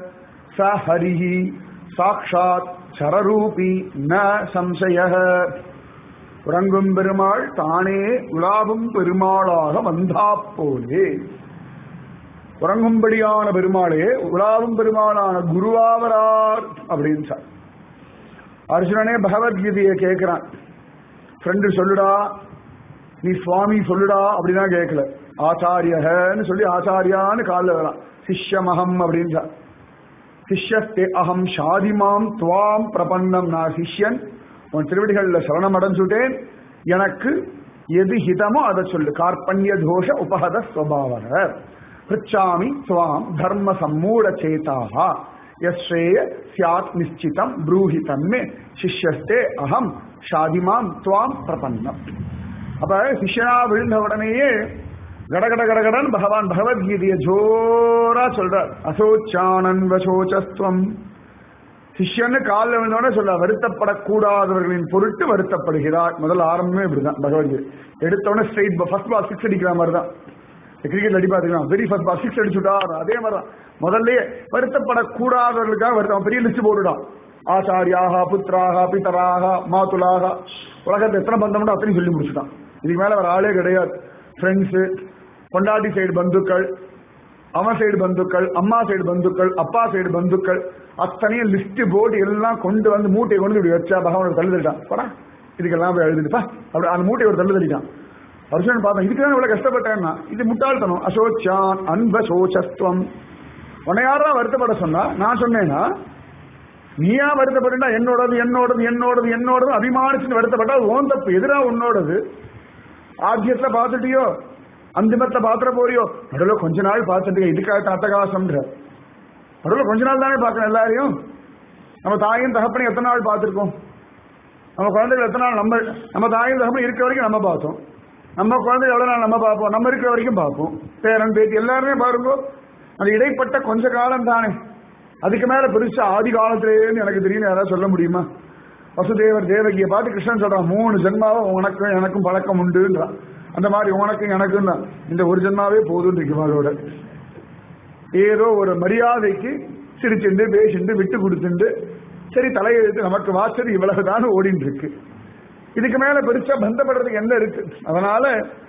ச ஹரிஹி சாட்சாத் சரரூபி ந சம்சய உறங்கும் பெருமாள் தானே உலாவும் பெருமாளாக வந்தா போலே உறங்கும்படியான பெருமாளே உலாவும் பெருமாளான குருவாவரார் அப்படின்னு சார் அர்ஜுனனே பகவத்கீதையை கேட்கிறான் ஃப்ரெண்டு சொல்லுடா நீ சுவாமி சொல்லுடா அப்படின்னா கேட்கல ஆச்சாரியன்னு சொல்லி ஆச்சாரியான்னு காலில் வரலாம் சிஷ்யமகம் அப்படின்னு சார் சிஷ்யஸ்தே அகம் ஷாதிமாம் துவாம் பிரபன்னம் நான் சிஷ்யன் உன் திருவடிகளில் சரணம் அடைஞ்சுட்டேன் எனக்கு எது ஹிதமோ அதை சொல்லு கார்பண்ய தோஷ உபகத ஸ்வபாவக பிரிச்சாமி துவாம் தர்ம சம்மூட சேதாக யஸ்ரேய சியாத் நிச்சிதம் ப்ரூஹி தன்மே சிஷ்யஸ்தே அகம் ஷாதிமாம் துவாம் பிரபன்னம் அப்ப சிஷ்யனா விழுந்த உடனேயே கடகட கடகடன் பகவான் பகவத்கீதையை ஜோரா சொல்றார் அசோச்சானன் வசோச்சஸ்துவம் சிஷ்யன்னு காலில் விழுந்தோடனே சொல்ல வருத்தப்படக்கூடாதவர்களின் பொருட்டு வருத்தப்படுகிறார் முதல்ல ஆரம்பமே இப்படிதான் பகவத்கீதை எடுத்தோடனே ஸ்ட்ரைட் ஃபர்ஸ்ட் பால் சிக்ஸ் அடிக்கிற மாதிரி தான் கிரிக்கெட் அடி பாத்தீங்கன்னா வெரி ஃபர்ஸ்ட் பால் சிக்ஸ் அடிச்சுட்டார் அதே மாதிரி தான் முதல்லயே வருத்தப்படக்கூடாதவர்களுக்காக வருத்தம் பெரிய லிஸ்ட் போட்டுட்டான் ஆச்சாரியாக புத்திராக பிதராக மாதுலாக உலகத்தை எத்தனை பந்தம்னு அத்தனையும் சொல்லி முடிச்சுட்டான் இதுக்கு மேல வேற ஆளே கிடையாது ஃப்ரெண்ட்ஸு பொண்டாட்டி சைடு பந்துக்கள் அவன் சைடு பந்துக்கள் அம்மா சைடு பந்துக்கள் அப்பா சைடு பந்துக்கள் அத்தனையும் லிஸ்ட் போட்டு எல்லாம் கொண்டு வந்து மூட்டையை கொண்டு இப்படி வச்சா பகவான் தள்ளு தள்ளிட்டான் போடா இதுக்கெல்லாம் போய் எழுதுப்பா அப்படி அந்த மூட்டையை ஒரு தள்ளு தள்ளிட்டான் வருஷன் பார்த்தேன் இதுக்கு தான் இவ்வளவு கஷ்டப்பட்டேன்னா இது முட்டாள்தனம் அசோச்சான் அன்ப சோச்சஸ்துவம் உன்னை யாரா வருத்தப்பட சொன்னா நான் சொன்னேன்னா நீயா வருத்தப்பட்டா என்னோடது என்னோடது என்னோடது என்னோடது அபிமானிச்சு வருத்தப்பட்டா அது ஓன் தப்பு எதிரா உன்னோடது ஆத்தியத்துல பார்த்துட்டியோ அந்திமத்தை பாத்திர போறியோ நடுவில் கொஞ்ச நாள் பார்த்துட்டு இதுக்காக அட்டகாசம்ன்ற நடுவில் கொஞ்ச நாள் தானே பார்க்கணும் எல்லாரையும் நம்ம தாயும் தகப்பனையும் எத்தனை நாள் பார்த்துருக்கோம் நம்ம குழந்தைகள் எத்தனை நாள் நம்ம நம்ம தாயும் தகப்பனும் இருக்கிற வரைக்கும் நம்ம பார்த்தோம் நம்ம குழந்தை எவ்வளவு நாள் நம்ம பார்ப்போம் நம்ம இருக்கிற வரைக்கும் பார்ப்போம் பேரன் பேத்தி எல்லாருமே பாருங்க அது இடைப்பட்ட கொஞ்ச காலம் தானே அதுக்கு மேல பெருசா ஆதி காலத்திலேன்னு எனக்கு தெரியும் யாராவது சொல்ல முடியுமா வசுதேவர் தேவகியை பார்த்து கிருஷ்ணன் சொல்றான் மூணு ஜென்மாவை உனக்கும் எனக்கும் பழக்கம் உண்டுன்றான் அந்த மாதிரி உனக்கும் எனக்கும் தான் இந்த ஒரு ஜென்மாவே போதும் இருக்கு ஏதோ ஒரு மரியாதைக்கு சிரிச்சுண்டு பேசிண்டு விட்டு கொடுத்துண்டு சரி தலையெழுத்து நமக்கு வாசது இவ்வளவுதான் ஓடிட்டு இருக்கு இதுக்கு மேல பெருசா பந்தப்படுறதுக்கு என்ன இருக்கு அதனால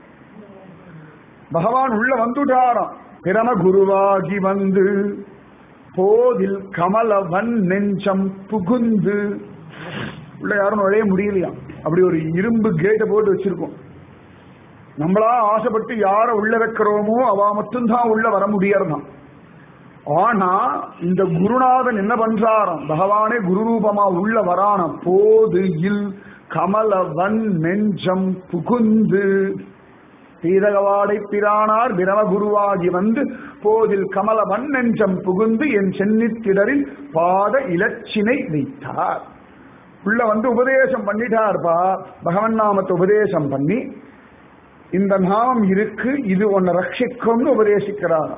பகவான் உள்ள வந்துட்டாராம் பிரம குருவாகி வந்து போதில் கமலவன் நெஞ்சம் புகுந்து உள்ள யாரும் நுழைய முடியலையா அப்படி ஒரு இரும்பு கேட்டை போட்டு வச்சிருக்கோம் நம்மளா ஆசைப்பட்டு யார உள்ள வைக்கிறோமோ அவ மட்டும்தான் உள்ள வர முடியறதான் ஆனா இந்த குருநாதன் என்ன பண்றாராம் பகவானே குரு ரூபமா உள்ள வரானாம் போது இல் கமலவன் நெஞ்சம் புகுந்து பீதகவாடை பிரானார் பிரம குருவாகி வந்து போதில் கமலவன் நெஞ்சம் புகுந்து என் சென்னித்திடரில் பாத இலச்சினை வைத்தார் உள்ள வந்து உபதேசம் பண்ணிட்டார்பா பகவன் நாமத்தை உபதேசம் பண்ணி இந்த நாமம் இருக்கு இது உன்னை ரட்சிக்கும்னு உபதேசிக்கிறார்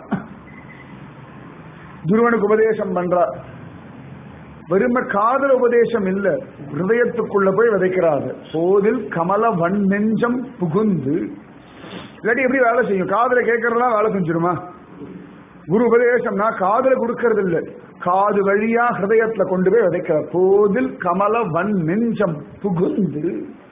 துருவனுக்கு உபதேசம் பண்றார் வெறும காதல் உபதேசம் இல்ல ஹிருதயத்துக்குள்ள போய் விதைக்கிறாரு போதில் கமல வன் நெஞ்சம் புகுந்து இல்லாட்டி எப்படி வேலை செய்யும் காதல கேட்கறதெல்லாம் வேலை செஞ்சிருமா குரு உபதேசம்னா காதல கொடுக்கறது இல்ல காது வழியா ஹிருதயத்துல கொண்டு போய் விதைக்கிறார் போதில் கமல வன் நெஞ்சம் புகுந்து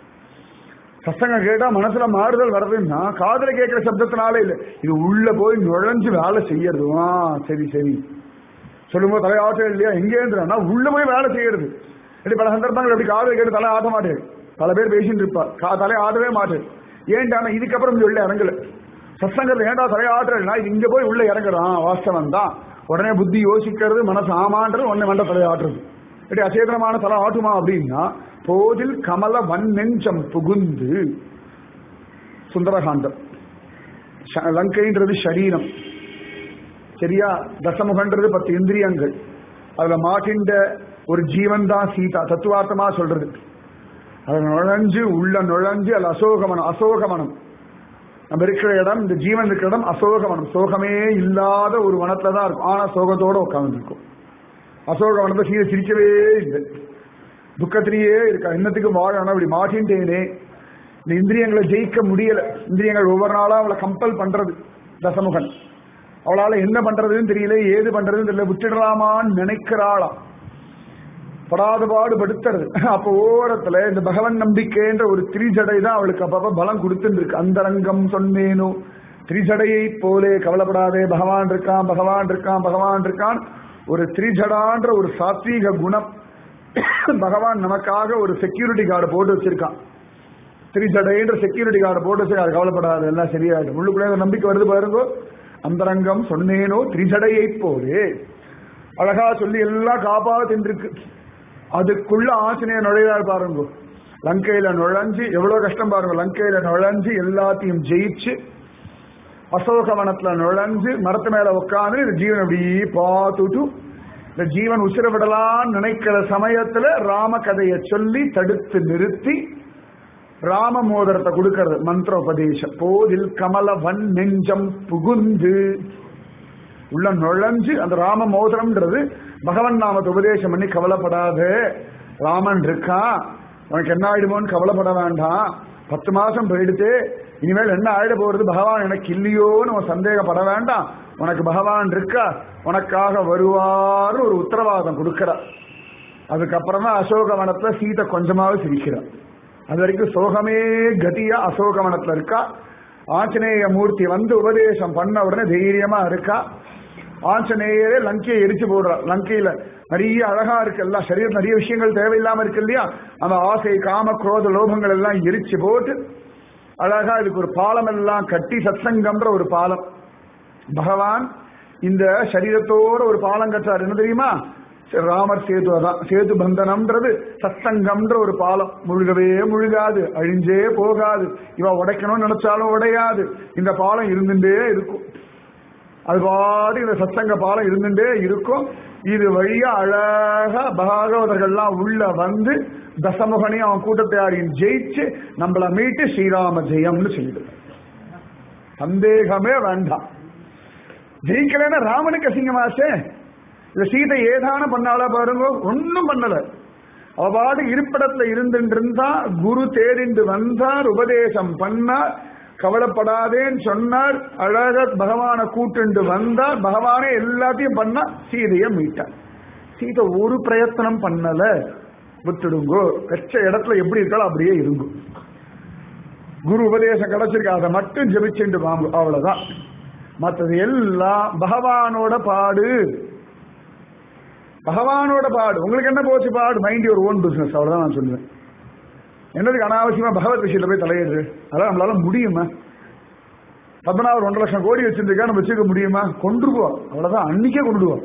சத்தங்க கேட்டா மனசுல மாறுதல் வர்றதுன்னா காதல கேட்கிற சப்தத்தினால இல்ல இது உள்ள போய் நுழைஞ்சு வேலை செய்யறது ஆ சரி சரி சொல்லும்போது தலை ஆட்டம் இல்லையா எங்கே இருந்தா உள்ள போய் வேலை செய்யறது இப்படி பல சந்தர்ப்பங்கள் எப்படி காதல் கேட்டு தலை ஆட்ட மாட்டேன் பல பேர் பேசிட்டு இருப்பா கா- தலை ஆடவே மாட்டேன் ஏன்டா இதுக்கப்புறம் இங்க உள்ள இறங்கல சத்சங்கத்தில் ஏன்டா தலை ஆட்டுறதுனா இது இங்க போய் உள்ள இறங்குறான் வாஸ்தவம் தான் உடனே புத்தி யோசிக்கிறது மனசு ஆமான்றது உடனே மண்ட தலை ஆட்டுறது இப்படி அச்சேதனமான தலை ஆட்டுமா அப்படின்னா போதில் கமல வன் நெஞ்சம் புகுந்து சுந்தரகாண்டம் ச- லங்கைன்றது சரீரம் சரியா தசமுகன்றது பத்து இந்திரியங்கள் அதுல மாட்டின்ற ஒரு ஜீவன் தான் சீதா தத்துவார்த்தமா சொல்றது அது நுழைஞ்சு உள்ள நுழைஞ்சு அது அசோகமனம் அசோகமனம் நம்ம இருக்கிற இடம் இந்த ஜீவன் இருக்கிற இடம் அசோகவனம் சோகமே இல்லாத ஒரு வனத்துல தான் இருக்கும் ஆனா சோகத்தோட உட்காந்துருக்கும் அசோக வனத்தை சீரை சிரிக்கவே இல்லை துக்கத்திலேயே இருக்கா இன்னத்துக்கு வாழணும் அப்படி மாட்டின்ட்டேனே இந்த இந்திரியங்களை ஜெயிக்க முடியல இந்திரியங்கள் ஒவ்வொரு நாளா அவளை கம்பல் பண்றது தசமுகன் அவளால என்ன பண்றதுன்னு தெரியல ஏது பண்றதுன்னு தெரியல விட்டுடலாமான்னு நினைக்கிறாளாம் படாத பாடு படுத்துறது அப்போ ஓரத்துல இந்த பகவன் நம்பிக்கைன்ற ஒரு திரிஜடை தான் அவளுக்கு அப்பப்ப பலம் கொடுத்துட்டு இருக்கு அந்தரங்கம் சொன்னேனோ திரிஜடையை போலே கவலைப்படாதே பகவான் இருக்கான் பகவான் இருக்கான் பகவான் இருக்கான் ஒரு திரிஜடான்ற ஒரு சாத்வீக குணம் பகவான் நமக்காக ஒரு செக்யூரிட்டி கார்டு போட்டு வச்சிருக்கான் திரிஜடைன்ற செக்யூரிட்டி கார்டு போட்டு வச்சு அது கவலைப்படாது எல்லாம் சரியாயிடும் உள்ளுக்குள்ளே ஒரு நம்பிக்கை வருது பாருங்க அந்தரங்கம் சொன்னேனோ திரிஜடையை போலே அழகா சொல்லி எல்லாம் காப்பாத்தின்றிருக்கு அதுக்குள்ள ஆஞ்சநேயர் நுழையார் பாருங்க லங்கையில நுழைஞ்சு எவ்வளவு கஷ்டம் பாருங்க லங்கையில நுழைஞ்சு எல்லாத்தையும் ஜெயிச்சு அசோகவனத்துல நுழைஞ்சு மரத்து மேல உட்காந்து இந்த ஜீவன் அப்படியே பார்த்துட்டு இந்த ஜீவன் உசிர விடலான்னு நினைக்கிற சமயத்துல ராம கதையை சொல்லி தடுத்து நிறுத்தி ராம மோதிரத்தை கொடுக்கறது மந்திர உபதேசம் போதில் கமலவன் நெஞ்சம் புகுந்து உள்ள நுழைஞ்சு அந்த ராம மோதிரம்ன்றது பகவன் நாமத்தை உபதேசம் பண்ணி கவலைப்படாத ராமன் இருக்கான் உனக்கு என்ன ஆயிடுமோன்னு கவலைப்பட வேண்டாம் பத்து மாசம் போயிடுத்து இனிமேல் என்ன ஆயிட போறது பகவான் எனக்கு இல்லையோன்னு உன் சந்தேகப்பட வேண்டாம் உனக்கு பகவான் இருக்கா உனக்காக வருவார்னு ஒரு உத்தரவாதம் கொடுக்கிறார் அதுக்கப்புறம் தான் அசோகவனத்துல சீதை கொஞ்சமாவது சிரிக்கிறார் அது வரைக்கும் சோகமே கதியா அசோகவனத்துல இருக்கா ஆஞ்சநேய மூர்த்தி வந்து உபதேசம் பண்ண உடனே தைரியமா இருக்கா ஆஞ்சநேயரே லங்கையை எரிச்சு போடுறார் லங்கையில நிறைய அழகா இருக்கு எல்லாம் சரீரம் நிறைய விஷயங்கள் தேவையில்லாம இருக்கு இல்லையா அந்த ஆசை காம குரோத லோபங்கள் எல்லாம் எரிச்சு போட்டு அழகா இதுக்கு ஒரு பாலம் எல்லாம் கட்டி சத்சங்கம்ன்ற ஒரு பாலம் பகவான் இந்த சரீரத்தோட ஒரு பாலம் கட்டார் என்ன தெரியுமா ராமர் சேது அதான் சேது பந்தனம்ன்றது சத்சங்கம்ன்ற ஒரு பாலம் முழுகவே முழுகாது அழிஞ்சே போகாது இவ உடைக்கணும்னு நினைச்சாலும் உடையாது இந்த பாலம் இருந்துட்டே இருக்கும் அது பாட்டு இந்த சத்சங்க பாலம் இருந்துட்டே இருக்கும் இது வழியா அழகா பாகவதர்கள்லாம் உள்ள வந்து தசமுகனையும் அவன் கூட்டத்தாரியும் ஜெயிச்சு நம்மள மீட்டு ஸ்ரீராம ஜெயம்னு சொல்லிடு சந்தேகமே வேண்டாம் ஜெயிக்கலன்னா ராமனுக்கு அசிங்கமாச்சே இந்த சீதை ஏதான பண்ணாலா பாருங்க ஒன்னும் பண்ணல அவ பாடு இருப்பிடத்துல இருந்துட்டு இருந்தா குரு தேடிண்டு வந்தார் உபதேசம் பண்ணார் கவலைப்படாதேன்னு சொன்னார் அழக பகவானை கூட்டுண்டு வந்தார் பகவானே எல்லாத்தையும் பண்ணா சீதைய மீட்டார் சீதை ஒரு பிரயத்தனம் பண்ணல விட்டுடுங்கோ கச்ச இடத்துல எப்படி இருக்காளோ அப்படியே இருங்கோ குரு உபதேசம் கிடைச்சிருக்கு அதை மட்டும் ஜெபிச்சுண்டு வாங்க அவ்வளவுதான் மற்றது எல்லாம் பகவானோட பாடு பகவானோட பாடு உங்களுக்கு என்ன போச்சு பாடு மைண்ட் யுவர் ஓன் பிசினஸ் அவ்வளவுதான் நான் சொல்லுவேன் என்னதுக்கு அனாவசியமா பகவத் விஷயத்துல போய் தலையிடுது அதெல்லாம் நம்மளால முடியுமா பத்மநாபர் ஒன்றரை லட்சம் கோடி வச்சிருக்கா நம்ம வச்சுக்க முடியுமா கொண்டுருவோம் அவ்வளவுதான் அன்னைக்கே கொண்டுடுவோம்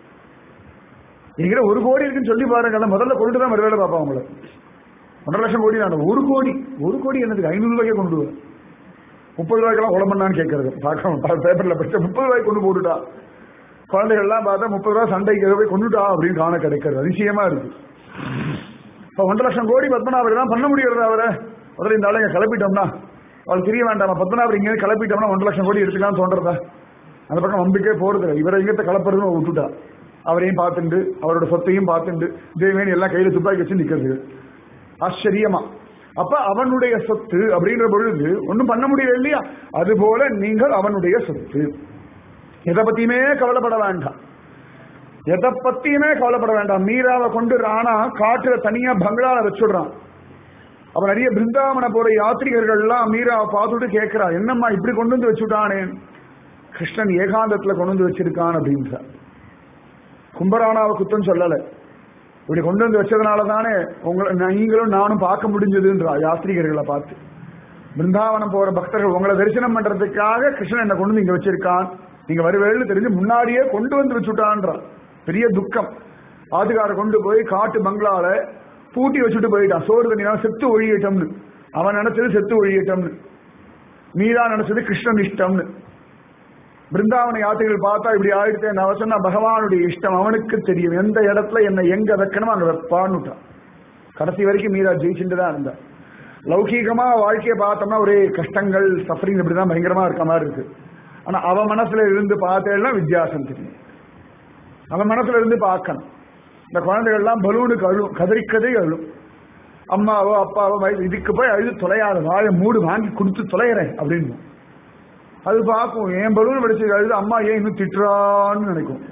என்கிட்ட ஒரு கோடி இருக்குன்னு சொல்லி பாருங்க முதல்ல கொண்டு தான் மறுவேளை பார்ப்போம் உங்களை ஒன்றரை லட்சம் கோடி நான் ஒரு கோடி ஒரு கோடி என்னதுக்கு ஐநூறு ரூபாய்க்கே கொண்டு போவேன் முப்பது ரூபாய்க்கெல்லாம் உடம்பண்ணான்னு கேட்கறது பார்க்க பேப்பர்ல படிச்ச முப்பது ரூபாய்க்கு கொண்டு போட்டுட்டா குழந்தைகள்லாம் பார்த்தா முப்பது ரூபா சண்டைக்கு போய் கொண்டுட்டா அப்படின்னு காண கிடைக்கிறது அதிசயமா இருக்கு இப்ப ஒன்றரை லட்சம் கோடி பத்மநாபர் தான் பண்ண முடியறது அவரை முதல்ல இந்த ஆளுங்க கிளப்பிட்டோம்னா அவள் தெரிய வேண்டாமா பத்மநாபர் இங்கே கிளப்பிட்டோம்னா ஒன்றரை லட்சம் கோடி எடுத்துக்கலாம் தோன்றதா அந்த பக்கம் நம்பிக்கை போறது இல்லை இவரை எங்கத்த கலப்புறதுன்னு விட்டுட்டா அவரையும் பார்த்துண்டு அவரோட சொத்தையும் பார்த்துண்டு தேவேணி எல்லாம் கையில துப்பாக்கி வச்சு நிக்கிறது ஆச்சரியமா அப்ப அவனுடைய சொத்து அப்படின்ற பொழுது ஒன்றும் பண்ண முடியல இல்லையா அது போல நீங்கள் அவனுடைய சொத்து எதை பத்தியுமே கவலைப்பட வேண்டாம் எதை பத்தியுமே கவலைப்பட வேண்டாம் மீராவை கொண்டு ராணா காட்டுல தனியா பங்களால வச்சுடுறான் அப்ப நிறைய பிருந்தாவன போற யாத்ரிகர்கள் எல்லாம் மீராவை பார்த்துட்டு கேட்கிறா என்னம்மா இப்படி கொண்டு வந்து வச்சுட்டானே கிருஷ்ணன் ஏகாந்தத்துல கொண்டு வந்து வச்சிருக்கான் அப்படின்றார் கும்பராணாவை குத்தம் சொல்லல இப்படி கொண்டு வந்து வச்சதுனால தானே உங்களை நீங்களும் நானும் பார்க்க முடிஞ்சதுன்றா யாத்ரிகர்களை பார்த்து பிருந்தாவனம் போற பக்தர்கள் உங்களை தரிசனம் பண்றதுக்காக கிருஷ்ணன் என்ன கொண்டு வந்து இங்க வச்சிருக்கான் நீங்க வருவேன்னு தெரிஞ்சு முன்னாடியே கொண்டு வந்து வச்சுட்டான்றான் பெரிய துக்கம் ஆதுகார கொண்டு போய் காட்டு பங்களால பூட்டி வச்சுட்டு போயிட்டான் சோறு தண்ணினா செத்து ஒழியட்டம்னு அவன் நினைச்சது செத்து ஒழியட்டம்னு மீரா நினைச்சது கிருஷ்ணன் இஷ்டம்னு பிருந்தாவன யாத்திரைகள் பார்த்தா இப்படி ஆயிடுத்து நான் சொன்னா பகவானுடைய இஷ்டம் அவனுக்கு தெரியும் எந்த இடத்துல என்ன எங்க வைக்கணுமோ அங்க வைப்பான்னுட்டான் கடைசி வரைக்கும் மீரா ஜெயிச்சுட்டு தான் இருந்தா லௌகீகமா வாழ்க்கையை பார்த்தோம்னா ஒரே கஷ்டங்கள் சஃபரிங் இப்படிதான் பயங்கரமா இருக்க மாதிரி இருக்கு ஆனா அவ மனசுல இருந்து பார்த்தேன்னா வித்தியாசம் தெரியும் அவன் மனசுல இருந்து பார்க்கணும் இந்த குழந்தைகள்லாம் பலூனுக்கு அழும் கதறிக்கதே அழும் அம்மாவோ அப்பாவோ வயசு இதுக்கு போய் அழுது தொலையாத வாழை மூடு வாங்கி கொடுத்து தொலைகிறேன் அப்படின்னு அது பார்க்கும் என் பலூன் வெடிச்சு அழுது அம்மா ஏன் இன்னும் திட்டுறான்னு நினைக்கும்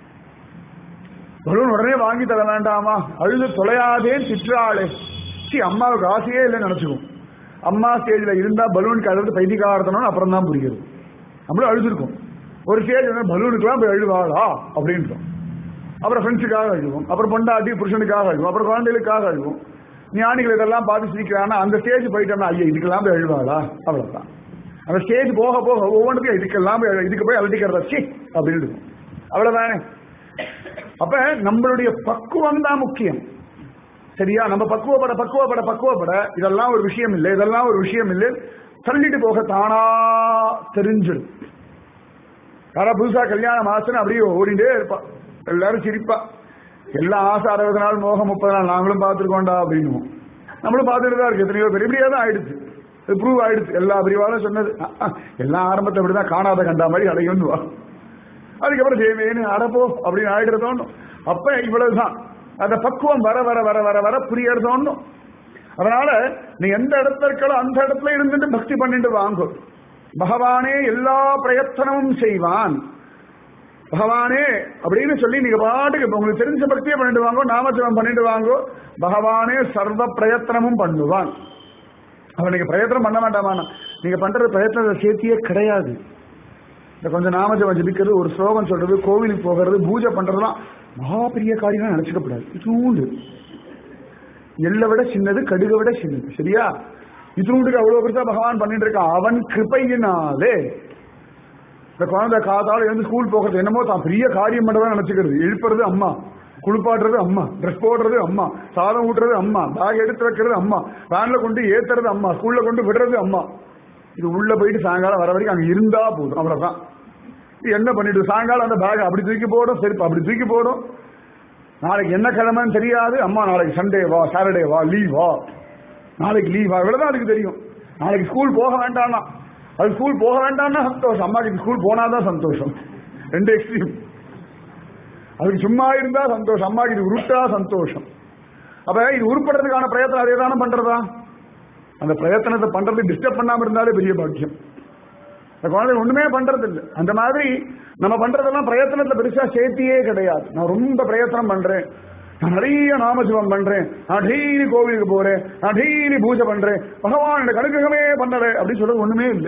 பலூன் உடனே வாங்கி தர வேண்டாமா அழுது தொலையாதேன்னு திட்டுறாளே சி அம்மாவுக்கு ஆசையே இல்லைன்னு நினைச்சுக்கும் அம்மா ஸ்டேஜ்ல இருந்தா பலூனுக்கு அழுது பைத்தியக்காரத்தனும் அப்புறம் தான் புரியுது நம்மளும் அழுதுருக்கோம் ஒரு ஸ்டேஜ் பலூனுக்குலாம் போய் அழுவாளா அப்படின்றோம் அப்புறம் ஃப்ரெண்ட்ஸுக்காக அழுவோம் அப்புறம் பொண்டாட்டி புருஷனுக்காக அழுவோம் அப்புறம் குழந்தைகளுக்காக அழுவோம் ஞானிகள் இதெல்லாம் பார்த்து சிரிக்கிறாங்கன்னா அந்த ஸ்டேஜ் போயிட்டோம்னா ஐயா இதுக்கெல்லாம் போய் அழுவாளா அவ்வளவுதான் அந்த ஸ்டேஜ் போக போக ஒவ்வொன்றுக்கும் இதுக்கெல்லாம் போய் இதுக்கு போய் அழுதிக்கிறதா சி அப்படின்னு இருக்கும் அவ்வளவுதானே அப்ப நம்மளுடைய பக்குவம் தான் முக்கியம் சரியா நம்ம பக்குவப்பட பக்குவப்பட பக்குவப்பட இதெல்லாம் ஒரு விஷயம் இல்லை இதெல்லாம் ஒரு விஷயம் இல்லை தள்ளிட்டு போக தானா தெரிஞ்சிடும் யாரா புதுசா கல்யாணம் ஆச்சுன்னு அப்படியே ஓடிண்டே இருப்பா எல்லாரும் சிரிப்பா எல்லாம் ஆசை அறுபது நாள் மோகம் முப்பது நாள் நாங்களும் பார்த்துருக்கோண்டா அப்படின்னுவோம் நம்மளும் பார்த்துட்டு தான் இருக்கு எத்தனையோ பேர் இப்படியே தான் ஆயிடுச்சு இது ப்ரூவ் ஆயிடுச்சு எல்லா பிரிவாலும் சொன்னது அஹ், அஹ், எல்லாம் ஆரம்பத்தை அப்படிதான் காணாத கண்டா மாதிரி அடையும்னுவா அதுக்கப்புறம் தேவேன்னு அடப்போ அப்படின்னு ஆயிடுறதோன்னு அப்ப இவ்வளவுதான் அந்த பக்குவம் வர வர வர வர வர புரியறதோன்னும் அதனால நீ எந்த இடத்துல இருக்கோ அந்த இடத்துல இருந்துட்டு பக்தி பண்ணிட்டு வாங்கும் பகவானே எல்லா பிரயத்தனமும் செய்வான் பகவானே அப்படின்னு சொல்லி நீங்க பாட்டுக்கு இப்ப உங்களுக்கு தெரிஞ்ச பக்தியை பண்ணிட்டு வாங்கோ நாமஜபம் பண்ணிட்டு வாங்கோ பகவானே சர்வ பிரயத்தனமும் பண்ணுவான் அவன் நீங்க பிரயத்தனம் பண்ண வேண்டாமா நீங்க பண்ற பிரயத்தனத்தை சேர்த்தியே கிடையாது இந்த கொஞ்சம் நாமஜபம் ஜபிக்கிறது ஒரு ஸ்லோகம் சொல்றது கோவிலுக்கு போகிறது பூஜை பண்றதுலாம் மகா பெரிய காரியம் நினைச்சுக்கப்படாது இதுண்டு எல்லை விட சின்னது கடுகை விட சின்னது சரியா இதுண்டுக்கு அவ்வளவு பெருசா பகவான் பண்ணிட்டு இருக்கான் அவன் கிருப்பையினாலே இந்த குழந்தை காத்தால எழுந்து ஸ்கூல் போகிறது என்னமோ தான் பெரிய காரியம் பண்றதா நினைச்சுக்கிறது எழுப்புறது அம்மா குளிப்பாட்டுறது அம்மா ட்ரெஸ் போடுறது அம்மா சாதம் ஊட்டுறது அம்மா பேக் எடுத்து வைக்கிறது அம்மா வேன்ல கொண்டு ஏத்துறது அம்மா ஸ்கூல்ல கொண்டு விடுறது அம்மா இது உள்ள போயிட்டு சாயங்காலம் வர வரைக்கும் அங்க இருந்தா போதும் அவ்வளவுதான் இது என்ன பண்ணிட்டு சாயங்காலம் அந்த பேக் அப்படி தூக்கி போடும் செருப்பு அப்படி தூக்கி போடும் நாளைக்கு என்ன கிழமைன்னு தெரியாது அம்மா நாளைக்கு சண்டே வா சாட்டர்டே வா லீவ் வா நாளைக்கு லீவா இவ்வளவுதான் அதுக்கு தெரியும் நாளைக்கு ஸ்கூல் போக வேண்டாம்னா அது ஸ்கூல் போக வேண்டாம்னா சந்தோஷம் அம்மாக்கு ஸ்கூல் போனாதான் சந்தோஷம் ரெண்டு எக்ஸ்ட்ரீம் அதுக்கு சும்மா இருந்தா சந்தோஷம் அம்மாக்கு இது உருட்டா சந்தோஷம் அப்ப இது உருப்படுறதுக்கான பிரயத்தனம் அதே தானே பண்றதா அந்த பிரயத்தனத்தை பண்றது டிஸ்டர்ப் பண்ணாம இருந்தாலே பெரிய பாக்கியம் இந்த குழந்தை ஒண்ணுமே பண்றது இல்லை அந்த மாதிரி நம்ம பண்றதெல்லாம் பிரயத்தனத்துல பெருசா சேர்த்தியே கிடையாது நான் ரொம்ப பிரயத்தனம் பண்றேன் நான் நிறைய நாமஜபம் பண்றேன் நான் டெய்லி கோவிலுக்கு போறேன் நான் டெய்லி பூஜை பண்றேன் பகவான் எனக்கு அனுகிரகமே பண்ணல அப்படின்னு சொல்றது ஒண்ணுமே இல்லை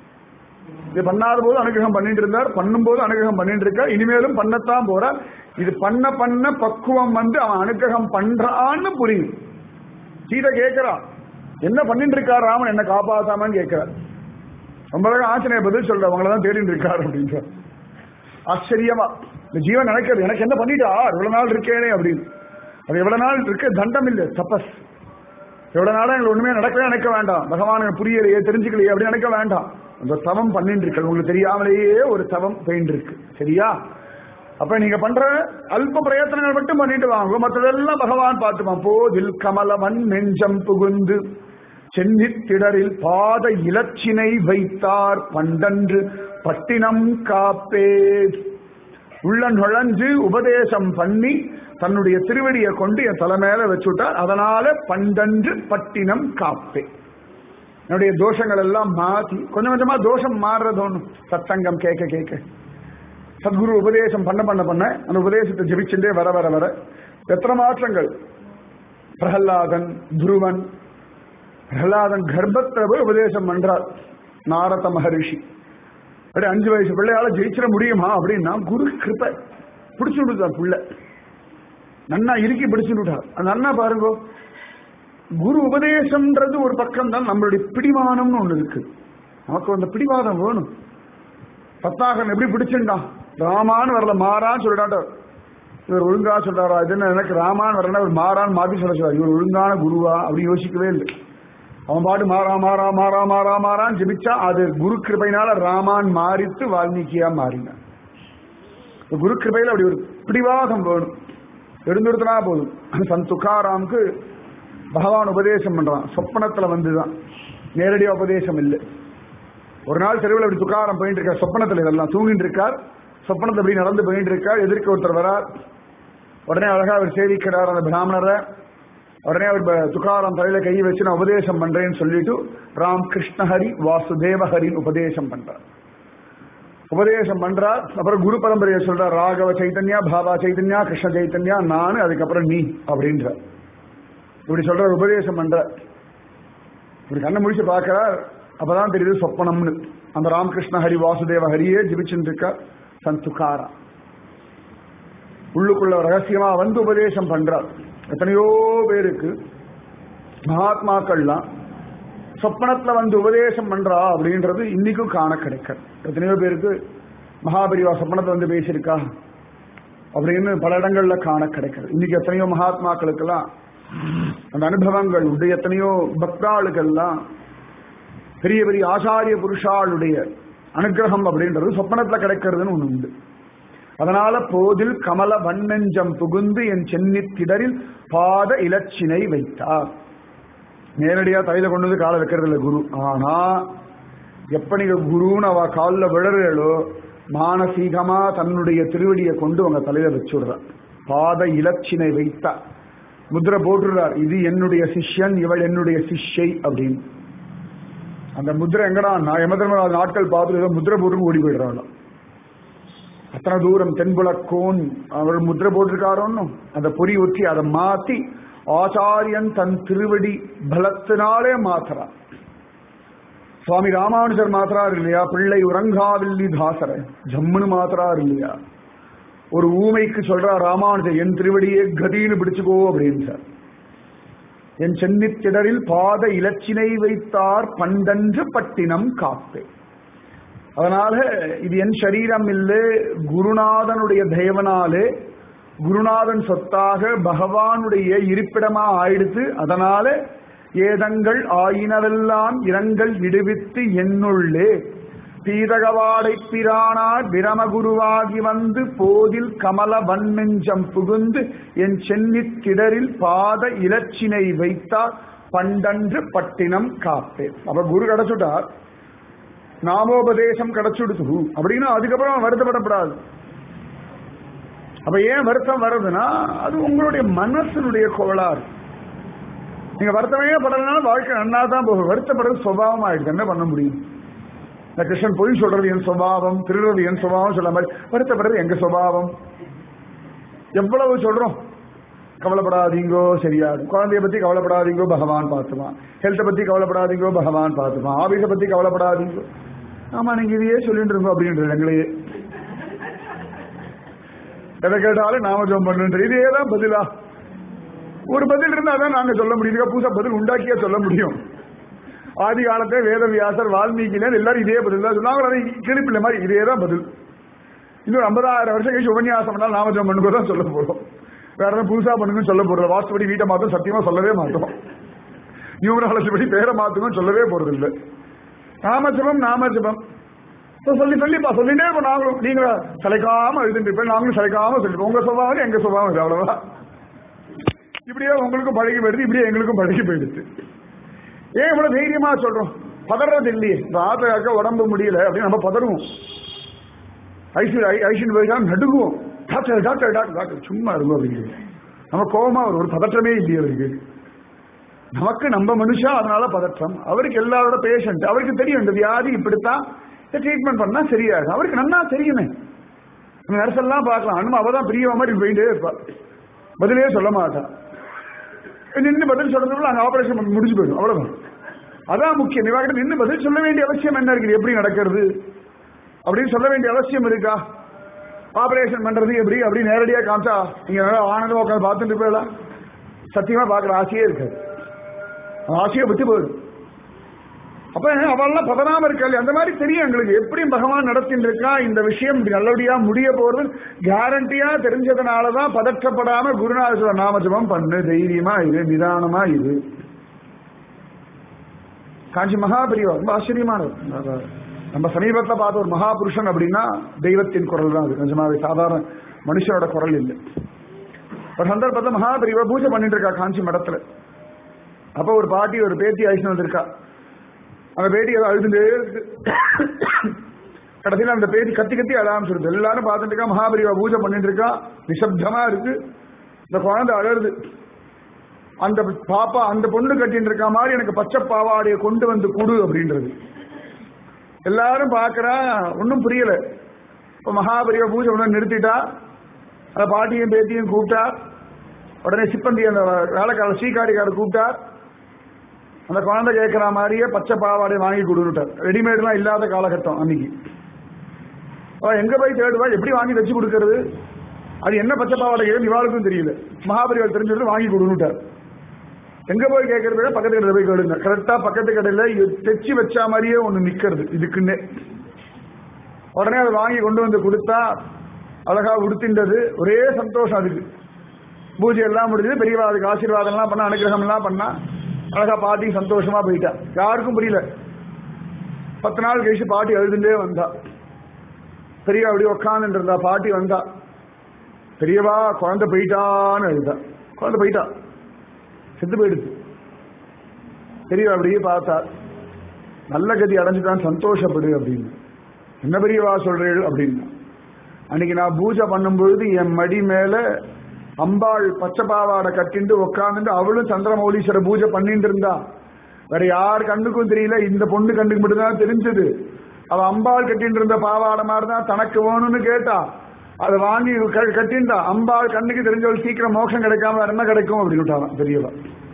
இது பண்ணாத போது அனுகிரகம் பண்ணிட்டு இருந்தார் பண்ணும்போது அனுகிரகம் பண்ணிட்டு இருக்கார் இனிமேலும் பண்ணத்தான் போறார் இது பண்ண பண்ண பக்குவம் வந்து அவன் அனுகிரகம் பண்றான்னு புரியும் சீதை கேட்கிறா என்ன பண்ணிட்டு இருக்கார் ராமன் என்ன காப்பாத்தாமன்னு கேட்கிறார் ரொம்ப அழகா ஆஞ்சநேய பதில் சொல்ற அவங்கள தான் தேடிட்டு இருக்காரு அப்படின்ற ஆச்சரியமா இந்த ஜீவன் நினைக்கிறது எனக்கு என்ன பண்ணிட்டார் இவ்வளவு நாள் இருக்கேனே அப்படின்னு அது எவ்வளவு நாள் இருக்க தண்டம் இல்லை தபஸ் எவ்வளவு நாளா எங்களுக்கு ஒண்ணுமே நடக்கவே நினைக்க வேண்டாம் பகவான் எனக்கு புரியலையே தெரிஞ்சுக்கலையே அப்படின்னு நினைக்க வேண்டாம் அந்த தவம் பண்ணிட்டு இருக்கு உங்களுக்கு தெரியாமலேயே ஒரு தவம் பெயிண்ட் இருக்கு சரியா அப்ப நீங்க பண்ற அல்ப பிரயத்தனங்கள் மட்டும் பண்ணிட்டு வாங்க மற்றதெல்லாம் பகவான் பார்த்துப்பான் போதில் கமலவன் நெஞ்சம் புகுந்து சென்னித்திடரில் பாத இலச்சினை வைத்தார் பண்டன்று பட்டினம் காப்பே உள்ள நுழைஞ்சு உபதேசம் பண்ணி தன்னுடைய திருவடியை கொண்டு என் தலை மேல வச்சுட்டார் அதனால பண்டன்று பட்டினம் காப்பே என்னுடைய தோஷங்கள் எல்லாம் மாத்தி கொஞ்சம் கொஞ்சமா தோஷம் மாறுறது ஒண்ணு சத்தங்கம் கேட்க கேட்க சத்குரு உபதேசம் பண்ண பண்ண பண்ண அந்த உபதேசத்தை ஜெபிச்சுட்டே வர வர வர எத்தனை மாற்றங்கள் பிரகல்லாதன் துருவன் பிரகலாதன் கர்ப்பத்துல போய் உபதேசம் பண்றார் நாரத மகரிஷி அப்படியே அஞ்சு வயசு பிள்ளையால ஜெயிச்சிட முடியுமா அப்படின்னா குரு கிருப்ப பிடிச்சு விடுதா புள்ள நன்னா இறுக்கி பிடிச்சு விட்டார் அந்த அண்ணா பாருங்க குரு உபதேசம்ன்றது ஒரு பக்கம் தான் நம்மளுடைய பிடிவானம்னு ஒண்ணு இருக்கு நமக்கு அந்த பிடிவாதம் வேணும் பத்தாகன் எப்படி பிடிச்சுட்டான் ராமான்னு வரல மாறான்னு சொல்லிட்டாட்டோ இவர் ஒழுங்கா சொல்றாரா இது என்ன எனக்கு ராமான்னு வரல இவர் மாறான்னு மாத்தி சொல்ல சொல்றாரு இவர் ஒழுங்கான குருவா அப்படி யோசிக்கவே இல்லை அவன் பாட்டு மாறா மாறா மாறா மாறா மாறான்னு ஜெபிச்சா அது குரு கிருபையினால ராமான் மாறித்து வால்மீகியா மாறினான் இந்த குரு கிருபையில அப்படி ஒரு பிடிவாதம் வேணும் எழுந்துடுத்தனா போதும் சந்த் துக்காராமுக்கு பகவான் உபதேசம் பண்றான் சொப்பனத்துல வந்துதான் நேரடியா உபதேசம் இல்லை ஒரு நாள் தெருவில் அப்படி துக்காரம் போயிட்டு இருக்கார் சொப்பனத்துல இதெல்லாம் தூங்கிட்டு இருக்கார் சொப்பனத்தை அப்படி நடந்து போயிட்டு இருக்கார் எதிர்க்க ஒருத்தர் வரார் உடனே அழகா அவர் சேவிக்கிறார் அந்த பிராமணரை உடனே அவர் ப- துக்காராம் தலையில கை வச்சு நான் உபதேசம் பண்றேன்னு சொல்லிட்டு ராம் கிருஷ்ணஹரி வாசுதேவஹரின்னு உபதேசம் பண்றார் உபதேசம் பண்றார் அப்புறம் குரு பரம்பரையை சொல்றார் ராகவ சைத்தன்யா பாபா சைத்தன்யா கிருஷ்ண சைத்தன்யா நான் அதுக்கப்புறம் நீ அப்படின்றார் இப்படி சொல்ற உபதேசம் பண்ற இப்படி கண்ணை முடிச்சு பார்க்கிறார் அப்பதான் தெரியுது சொப்பனம்னு அந்த ராமகிருஷ்ண ஹரி வாசுதேவ ஹரியே ஜிபிச்சுட்டு இருக்கார் சந்துக்காரா உள்ளுக்குள்ள ரகசியமா வந்து உபதேசம் பண்றார் எத்தனையோ பேருக்கு மகாத்மாக்கள்லாம் சொப்பனத்துல வந்து உபதேசம் பண்றா அப்படின்றது இன்னைக்கும் காண கிடைக்காது எத்தனையோ பேருக்கு மகாபரிவா சொப்பனத்துல வந்து பேசியிருக்கா அப்படின்னு பல இடங்கள்ல காண கிடைக்கிறது இன்னைக்கு எத்தனையோ மகாத்மாக்களுக்கெல்லாம் அந்த அனுபவங்கள் உண்டு எத்தனையோ பக்தாளுக்கெல்லாம் பெரிய பெரிய ஆச்சாரிய புருஷாளுடைய அனுகிரகம் அப்படின்றது சொப்பனத்துல கிடைக்கிறதுன்னு ஒண்ணு உண்டு அதனால போதில் கமல வண்ணெஞ்சம் புகுந்து என் சென்னி திடரில் பாத இலச்சினை வைத்தார் நேரடியா தலையில கொண்டு வந்து காலை வைக்கிறது இல்லை குரு ஆனா எப்ப நீங்க குருன்னு அவ காலில் விழறீங்களோ மானசீகமா தன்னுடைய திருவடியை கொண்டு உங்க தலையில வச்சுடுற பாத இலச்சினை வைத்தா முத்திரை போட்டுடுறார் இது என்னுடைய சிஷ்யன் இவள் என்னுடைய சிஷ்யை அப்படின்னு அந்த முத்திரை எங்கடா நான் யமதர்மராஜ் நாட்கள் பார்த்துட்டு ஏதோ முத்திரை போட்டு ஓடி போயிடுறாங்க அத்தனை தூரம் தென்புலக்கோன் அவர் முத்திரை போட்டிருக்காரோன்னு அந்த பொறி ஒற்றி அதை மாத்தி ஆச்சாரியன் தன் திருவடி பலத்தினாலே மாத்துறார் சுவாமி ராமானுஜர் மாத்திரார் இல்லையா பிள்ளை உறங்காவில்லி தாசர ஜம்முன்னு மாத்திரார் இல்லையா ஒரு ஊமைக்கு சொல்றா ராமானுஜர் என் திருவடியே கதின்னு பிடிச்சுக்கோ அப்படின்னு சார் என் சென்னித்திடரில் பாத இலச்சினை வைத்தார் பண்டன்று பட்டினம் காப்பே அதனால இது என் சரீரம் இல்லை குருநாதனுடைய தயவனாலே குருநாதன் சொத்தாக பகவானுடைய இருப்பிடமா ஆயிடுத்து அதனால ஏதங்கள் ஆயினவெல்லாம் இரங்கள் விடுவித்து என்னுள்ளே பீதகவாடை பிரானார் பிரமகுருவாகி வந்து போதில் கமல வன்மெஞ்சம் புகுந்து என் சென்னித் திடரில் பாத இலச்சினை வைத்தார் பண்டன்று பட்டினம் காப்பேன் அப்ப குரு கிடைச்சுட்டார் நாமோபதேசம் கிடைச்சுடுத்து அப்படின்னா அதுக்கப்புறம் வருத்தப்படப்படாது அப்ப ஏன் வருத்தம் வருதுன்னா அது உங்களுடைய மனசனுடைய கோளாறு நீங்க வருத்தமே படலனால வாழ்க்கை நன்னா தான் போகும் வருத்தப்படுறது சுபாவம் ஆயிடுது என்ன பண்ண முடியும் இந்த கிருஷ்ணன் பொய் சொல்றது என் சுபாவம் திருடுறது என் சுபாவம் சொல்ல மாதிரி வருத்தப்படுறது எங்க சுபாவம் எவ்வளவு சொல்றோம் கவலைப்படாதீங்கோ சரியாது குழந்தைய பத்தி கவலைப்படாதீங்கோ பகவான் பார்த்துப்பான் ஹெல்த்தை பத்தி கவலைப்படாதீங்கோ பகவான் பார்த்துப்பான் ஆபீஸை பத்தி கவலைப்படாதீங்கோ ஆமா நீங்க இதையே சொல்லிட்டு இருக்கோம் அப்படின்றது எங்களையே எதை கேட்டாலும் நாம ஜோம் பண்ணுன்ற இதே தான் பதிலா ஒரு பதில் இருந்தா தான் நாங்க சொல்ல முடியும் புதுசா பதில் உண்டாக்கியா சொல்ல முடியும் ஆதி காலத்தை வேதவியாசர் வால்மீகினர் எல்லாரும் இதே பதில் தான் சொன்னாங்க அதை கிளிப்பில்லை மாதிரி இதே தான் பதில் இன்னும் ஐம்பதாயிரம் வருஷம் கழிச்சு உபன்யாசம் பண்ணால் நாம ஜோம் பண்ணுங்க தான் சொல்ல போறோம் வேற எதாவது புதுசா பண்ணுங்கன்னு சொல்ல போறது வாஸ்துபடி வீட்டை மாத்தம் சத்தியமா சொல்லவே மாட்டோம் நியூமராலஜி படி பேரை மாத்துங்கன்னு சொல்லவே போறது இல்லை நாமஜபம் நாமஜபம் சொல்லி சொல்லிப்பா சொல்லிட்டே இருப்போம் நாங்களும் நீங்க சளைக்காம எழுதிட்டு இருப்பேன் நாங்களும் சளைக்காம சொல்லிப்போம் உங்க சுபாவம் எங்க சுபாவம் இது அவ்வளவா இப்படியே உங்களுக்கும் பழகி போயிடுது இப்படியே எங்களுக்கும் பழகி போயிடுது ஏன் இவ்வளவு தைரியமா சொல்றோம் பதறது இல்லையே இந்த ஆத்திராக்க உடம்பு முடியல அப்படின்னு நம்ம பதறுவோம் ஐசி ஐசின் போய் நடுங்குவோம் டாக்டர் டாக்டர் டாக்டர் டாக்டர் சும்மா இருக்கும் அப்படிங்கிறது நம்ம கோபமா வரும் ஒரு பதற்றமே இல்லையே அவருக்கு நமக்கு நம்ம மனுஷா அதனால பதற்றம் அவருக்கு எல்லாரோட பேஷண்ட் அவருக்கு தெரியும் இந்த வியாதி இப்படித்தான் ட்ரீட்மெண்ட் பண்ணா சரியாகும் அவருக்கு நன்னா தெரியுமே நர்ஸ் எல்லாம் பார்க்கலாம் அனுமா அவதான் பிரியவ மாதிரி போயிட்டே இருப்பா பதிலே சொல்ல மாட்டா நின்று பதில் சொல்றதுக்குள்ள அங்க ஆபரேஷன் முடிஞ்சு போயிடும் அவ்வளவுதான் அதான் முக்கியம் இவாகிட்ட நின்று பதில் சொல்ல வேண்டிய அவசியம் என்ன இருக்குது எப்படி நடக்கிறது அப்படின்னு சொல்ல வேண்டிய அவசியம் இருக்கா ஆபரேஷன் பண்றது எப்படி அப்படி நேரடியா காமிச்சா நீங்க நல்லா ஆனந்தமா உட்காந்து பார்த்துட்டு போயிடலாம் சத்தியமா பாக்குற ஆசையே இருக்காது ஆசையை விட்டு போயிடும் அப்ப அவெல்லாம் பதனாம இருக்கா அந்த மாதிரி தெரியும் எங்களுக்கு எப்படி பகவான் நடத்திட்டு இருக்கா இந்த விஷயம் நல்லபடியா முடிய போறது கேரண்டியா தெரிஞ்சதுனாலதான் பதற்றப்படாம குருநாதர் நாமஜபம் பண்ணு தைரியமா இது நிதானமா இது காஞ்சி மகாபிரிவா ரொம்ப ஆச்சரியமானது நம்ம சமீபத்துல பார்த்த ஒரு மகாபுருஷன் அப்படின்னா தெய்வத்தின் குரல் தான் அது நிஜமாவே சாதாரண மனுஷனோட குரல் இல்லை ஒரு சந்தர்ப்பத்தில் மகாபிரிவா பூஜை பண்ணிட்டு இருக்கா காஞ்சி மடத்துல அப்ப ஒரு பாட்டி ஒரு பேத்தி ஐஸ்னு வந்திருக்கா அந்த பேட்டி ஏதோ அழுதுட்டே இருக்கு கடைசியில் அந்த பேட்டி கத்தி கத்தி அழாம சொல்லுது எல்லாரும் பார்த்துட்டு இருக்கா மகாபரிவா பூஜை பண்ணிட்டு இருக்கா நிசப்தமா இருக்கு இந்த குழந்தை அழகுது அந்த பாப்பா அந்த பொண்ணு கட்டிட்டு இருக்க மாதிரி எனக்கு பச்சை பாவாடைய கொண்டு வந்து கொடு அப்படின்றது எல்லாரும் பார்க்கறா ஒன்றும் புரியல இப்ப மகாபரிவா பூஜை உடனே நிறுத்திட்டா அந்த பாட்டியும் பேத்தியும் கூப்பிட்டா உடனே சிப்பந்தி அந்த வேலைக்கார ஸ்ரீகாரிக்கார கூப்பிட்டார் அந்த குழந்தை கேட்கிற மாதிரியே பச்சை பாவாடை வாங்கி கொடுத்துட்டார் ரெடிமேட்லாம் இல்லாத காலகட்டம் அன்னைக்கு அவ எங்க போய் தேடுவா எப்படி வாங்கி வச்சு கொடுக்கறது அது என்ன பச்சை பாவாடை கேட்கு இவாளுக்கும் தெரியல மகாபரிவாள் தெரிஞ்சது வாங்கி கொடுத்துட்டார் எங்க போய் கேட்கறது விட பக்கத்து கடையில் போய் கேளுங்க கரெக்டா பக்கத்து கடையில தைச்சு வச்ச மாதிரியே ஒண்ணு நிக்கிறது இதுக்குன்னே உடனே அதை வாங்கி கொண்டு வந்து கொடுத்தா அழகா உடுத்தின்றது ஒரே சந்தோஷம் அதுக்கு பூஜை எல்லாம் முடிஞ்சது பெரியவா அதுக்கு ஆசீர்வாதம் எல்லாம் பண்ணா அனுகிரகம் எல்லாம் பண்ணா அழகா பாட்டி சந்தோஷமா போயிட்டா யாருக்கும் புரியல பத்து நாள் கழிச்சு பாட்டி அழுதுண்டே வந்தா பெரியவா அப்படியே உட்காந்துட்டு இருந்தா பாட்டி வந்தா பெரியவா குழந்தை போயிட்டான்னு எழுதா குழந்தை போயிட்டா செத்து போயிடுச்சு பெரியவா அப்படியே பார்த்தா நல்ல கதி அடைஞ்சுட்டான் சந்தோஷப்படு அப்படின்னு என்ன பெரியவா சொல்றீள் அப்படின்னு அன்னைக்கு நான் பூஜை பண்ணும்பொழுது என் மடி மேல அம்பாள் பச்சை பாவாடை கட்டிண்டு உட்காந்துட்டு அவளும் சந்திரமௌலீஸ்வர பூஜை பண்ணிட்டு இருந்தா வேற யார் கண்ணுக்கும் தெரியல இந்த பொண்ணு கண்ணுக்கு மட்டும்தான் தெரிஞ்சது அவ அம்பாள் கட்டிட்டு இருந்த பாவாடை மாதிரி தான் தனக்கு வேணும்னு கேட்டா அதை வாங்கி க- கட்டிண்டா அம்பாள் கண்ணுக்கு தெரிஞ்சவள் சீக்கிரம் மோட்சம் கிடைக்காம வேற என்ன கிடைக்கும் அப்படின்னு விட்டாங்க பெரியவா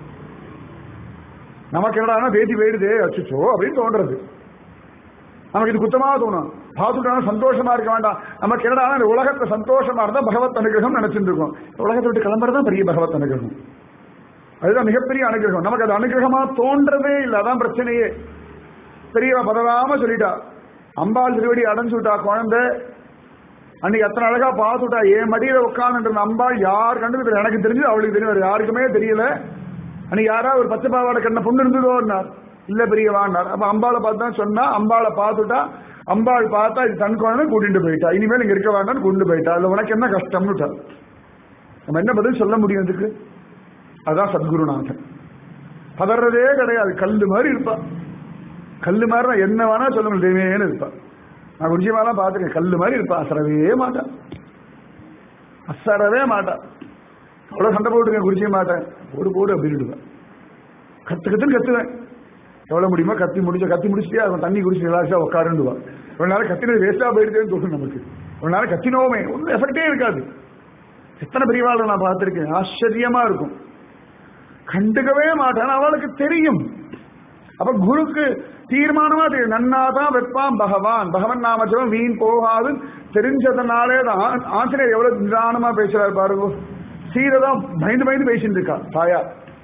நமக்கு என்னடா பேத்தி போயிடுது அச்சுச்சோ அப்படின்னு தோன்றது நமக்கு இது குத்தமா தோணும் பார்த்துட்டா சந்தோஷமா இருக்க வேண்டாம் நமக்கு என்னடா இந்த உலகத்தை சந்தோஷமா இருந்தா பகவத் அனுகிரகம் நினைச்சிட்டு இருக்கோம் உலகத்தை விட்டு கிளம்புறதுதான் பெரிய பகவத் அனுகிரகம் அதுதான் மிகப்பெரிய அனுகிரகம் நமக்கு அது அனுகிரகமா தோன்றதே இல்லை அதான் பிரச்சனையே பெரியவா பதவாம சொல்லிட்டா அம்பாள் திருவடி அடைஞ்சு விட்டா குழந்தை அன்னைக்கு அத்தனை அழகா பார்த்துட்டா என் மடியில உட்காந்துட்டு அம்பாள் யார் கண்டு தெரியல எனக்கு தெரிஞ்சது அவளுக்கு தெரியும் வேற யாருக்குமே தெரியல அன்னைக்கு யாரா ஒரு பச்சை பாவாடை கண்ண பொண்ணு இருந்ததோன்னார் இல்ல பெரியவான்னார் அப்ப அம்பாளை பார்த்து தான் சொன்னா அம்பாளை பார்த்துட்டா அம்பாள் பார்த்தா இது தன் குழந்தை கூட்டிட்டு போயிட்டா இனிமேல் இங்க இருக்க வேண்டாம்னு கூட்டிட்டு போயிட்டா அதுல உனக்கு என்ன கஷ்டம்னு விட்டா. நம்ம என்ன பதில் சொல்ல முடியும் இதுக்கு அதான் சத்குருநாதன் பதறதே கிடையாது கல்லு மாதிரி இருப்பா கல்லு மாதிரி நான் என்ன வேணா சொல்ல முடியுமேன்னு இருப்பா நான் குருஜிமாலாம் பார்த்துருக்கேன் கல்லு மாதிரி இருப்பா அசரவே மாட்டான் அசரவே மாட்டான் அவ்வளவு சண்டை போட்டுருக்கேன் குருஜி மாட்டேன் போடு போடு அப்படின்னுடுவேன் கத்து கத்துன்னு கத்துவேன் எவ்வளவு முடியுமோ கத்தி முடிச்ச கத்தி முடிச்சுட்டே அவன் தண்ணி குடிச்சு ரிலாக்ஸா உட்காருண்டுவான் இவ்வளவு நேரம் கத்தினது வேஸ்டா போயிடுதேன்னு தோணும் நமக்கு இவ்வளவு நேரம் கத்தினோமே ஒன்றும் எஃபெக்டே இருக்காது எத்தனை பெரியவாளை நான் பார்த்திருக்கேன் ஆச்சரியமா இருக்கும் கண்டுக்கவே மாட்டான் அவளுக்கு தெரியும் அப்ப குருக்கு தீர்மானமா தெரியும் நன்னாதான் வெப்பான் பகவான் பகவன் நாமஜபம் வீண் போகாது தெரிஞ்சதுனாலே தான் ஆசிரியர் எவ்வளவு நிதானமா பேசுறாரு பாருங்க சீதை தான் பயந்து பயந்து பேசிட்டு இருக்கா தாயா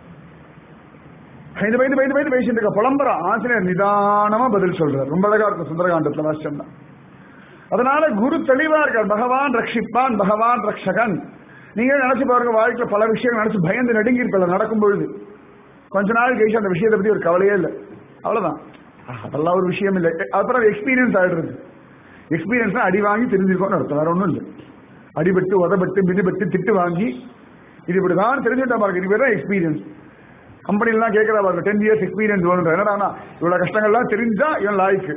பயந்து பயந்து பயந்து பயந்து பேசிட்டு இருக்கா புலம்புறா ஆசிரியர் நிதானமா பதில் சொல்றார் ரொம்ப அழகா இருக்கும் சுந்தரகாண்டத்துல வாசிச்சோம்னா அதனால குரு தெளிவா இருக்கார் பகவான் ரட்சிப்பான் பகவான் ரக்ஷகன் நீங்க நினைச்சு பாருங்க வாழ்க்கையில பல விஷயங்கள் நினைச்சு பயந்து நடுங்கி இருப்பல நடக்கும் பொழுது கொஞ்ச நாள் கழிச்சு அந்த விஷயத்தை பத்தி ஒரு கவலையே இல்லை அவ்வளவுதான் ஆஹ், அதெல்லாம் ஒரு விஷயம் இல்லை அப்புறம் எக்ஸ்பீரியன்ஸ் ஆயிடுறது எக்ஸ்பீரியன்ஸ் அடி வாங்கி தெரிஞ்சிருக்கோம்னு அர்த்தம் வேற ஒண்ணும் இல்லை அடிபட்டு உதப்பட்டு மிதிபட்டு திட்டு வாங்கி இது இப்படிதான் தெரிஞ்சுட்டா பாருங்க இது பேர் எக்ஸ்பீரியன்ஸ் கம்பெனிலாம் கேட்கறா பாருங்க டென் இயர்ஸ் எக்ஸ்பீரியன்ஸ் வேணும் என்னடா இவ்வளவு கஷ்டங்கள்லாம் தெரிஞ்சா இவன் லாய்க்கு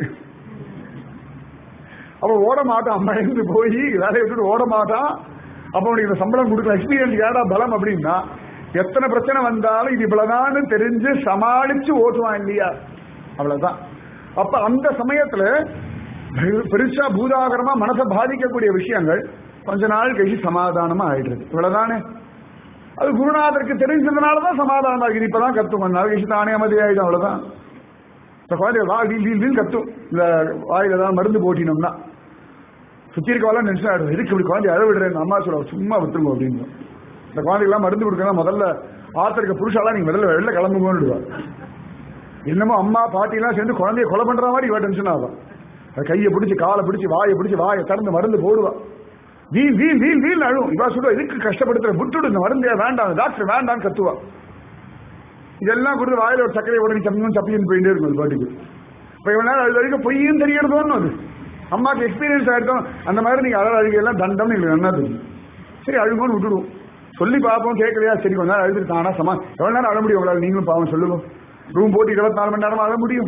அப்ப ஓட மாட்டான் பயந்து போய் வேலையை விட்டுட்டு ஓட மாட்டான் அப்ப உனக்கு இந்த சம்பளம் கொடுக்கல எக்ஸ்பீரியன்ஸ் ஏடா பலம் அப்படின்னா எத்தனை பிரச்சனை வந்தாலும் இது இவ்வளவுதான் தெரிஞ்சு சமாளிச்சு ஓட்டுவான் இல்லையா அவ்வளவுதான் அப்ப அந்த சமயத்துல பெரு- பெருசா பூதாகரமா மனசை பாதிக்கக்கூடிய விஷயங்கள் கொஞ்ச நாள் கழிச்சு சமாதானமா ஆயிடுறது இவ்வளவுதானே அது குருநாதருக்கு தெரிஞ்சதுனாலதான் சமாதானம் ஆகுது இப்பதான் கத்தும் கொஞ்ச நாள் கழிச்சு தானே அமைதி ஆயிடும் அவ்வளவுதான் இந்த குழந்தை வா வீல் வீல் வீல் கத்தும் இந்த வாயில ஏதாவது மருந்து போட்டினோம்னா சுத்தி இருக்கவெல்லாம் டென்ஷன் ஆயிடும் எதுக்கு இப்படி குழந்தை அழ விடுறேன் அம்மா சொல்ல சும்மா விட்டுருங்க அப்படின்னு இந்த குழந்தைகள்லாம் மருந்து கொடுக்கணும் முதல்ல ஆத்திருக்க புருஷாலாம் நீங்க வெளில வெளில கிளம்புங்கன்னு என்னமோ அம்மா பாட்டி எல்லாம் சேர்ந்து குழந்தைய கொலை பண்ற மாதிரி இவ டென்ஷன் ஆகும் அது கையை பிடிச்சி காலை பிடிச்சி வாயை பிடிச்சி வாயை திறந்து மருந்து போடுவா வீல் வீல் வீல் வீல் அழுவும் இவா சொல்லுவா இதுக்கு கஷ்டப்படுத்துற விட்டுடு இந்த மருந்தே வேண்டாம் டாக்டர் வேண்டாம்னு கத்துவா இதெல்லாம் கொடுத்து வாயில ஒரு சர்க்கரை உடனே சப்பியும் சப்பியும் போயிட்டே இருக்கும் அது பாட்டுக்கு இப்ப இவன் நேரம் அது வரைக்கும் பொய்யும் தெரியறதோன்னு அது அம்மாக்கு எக்ஸ்பீரியன்ஸ் ஆயிருக்கும் அந்த மாதிரி நீங்க அழகு அழுகை எல்லாம் தண்டம்னு எங்களுக்கு நல்லா தெரியும் சரி அழுகும்னு விட்டுடுவோம் சொல்லி பார்ப்போம் கேட்கலையா சரி கொஞ்ச நேரம் அழுதுட்டு தானா சமா எவ்வளவு நேரம் அழ முடியும் உங்களால் நீங்களும் பாவம் சொல்லுங்க ரூம் போட்டு இருபத்தி நாலு மணி நேரம் அழ முடியும்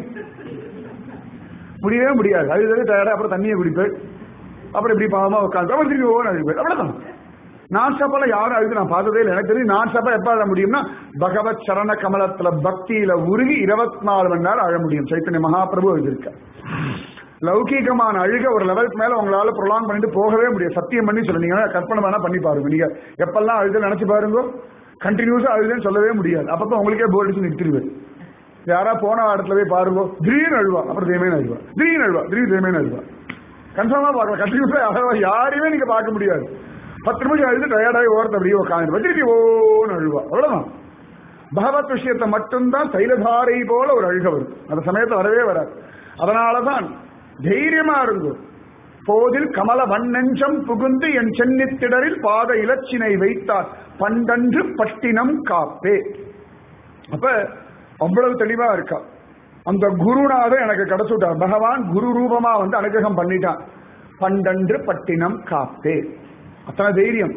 முடியவே முடியாது அழுது டயர்டா அப்புறம் தண்ணியை குடிப்பேன் அப்புறம் இப்படி பாவமா உட்காந்து அப்புறம் திரும்பி ஓன அழுப்பேன் அவ்வளவுதான் நான் சாப்பால யாரும் அழுது நான் பார்த்ததே இல்லை எனக்கு தெரியும் நான் சாப்பா எப்ப அழ முடியும்னா பகவத் சரண கமலத்துல பக்தியில உருகி இருபத்தி நாலு மணி நேரம் அழ முடியும் சைத்தன்ய மகாபிரபு எழுதியிருக்க லௌகீகமான அழுக ஒரு லெவலுக்கு மேல உங்களால ப்ரொலாங் பண்ணிட்டு போகவே முடியாது சத்தியம் பண்ணி சொல்ல நீங்க கற்பனை வேணா பண்ணி பாருங்க நீங்க எப்பெல்லாம் அழுது நினைச்சு பாருங்க கண்டினியூஸா அழுதுன்னு சொல்லவே முடியாது அப்பப்ப உங்களுக்கே போர் அடிச்சு நிறுத்திடுவேன் யாரா போன இடத்துல போய் பாருங்க திடீர்னு அழுவா அப்புறம் தேமேன்னு அழுவா திடீர்னு அழுவா திடீர்னு தேமேன்னு அழுவா கன்ஃபார்மா பார்க்கலாம் கண்டினியூஸா அழுவா யாரையுமே நீங்க பார்க்க முடியாது பத்து நிமிஷம் அழுது டயர்டாகி ஓரத்தை அப்படியே உட்காந்து திருப்பி ஓன்னு அழுவா அவ்வளவுதான் பகவத் விஷயத்தை மட்டும்தான் தைலதாரை போல ஒரு அழுக வரும் அந்த சமயத்தை வரவே வராது அதனாலதான் தைரியமா இருங்க போதில் கமல வண்ணெஞ்சம் புகுந்து என் சென்னித்திடரில் பாத இலச்சினை வைத்தார் பண்டன்று பட்டினம் காப்பே அப்ப அவ்வளவு தெளிவா இருக்கா அந்த குருநாதர் எனக்கு கிடைச்சுட்டார் பகவான் குரு ரூபமா வந்து அனுகிரகம் பண்ணிட்டான் பண்டன்று பட்டினம் காப்பே அத்தனை தைரியம்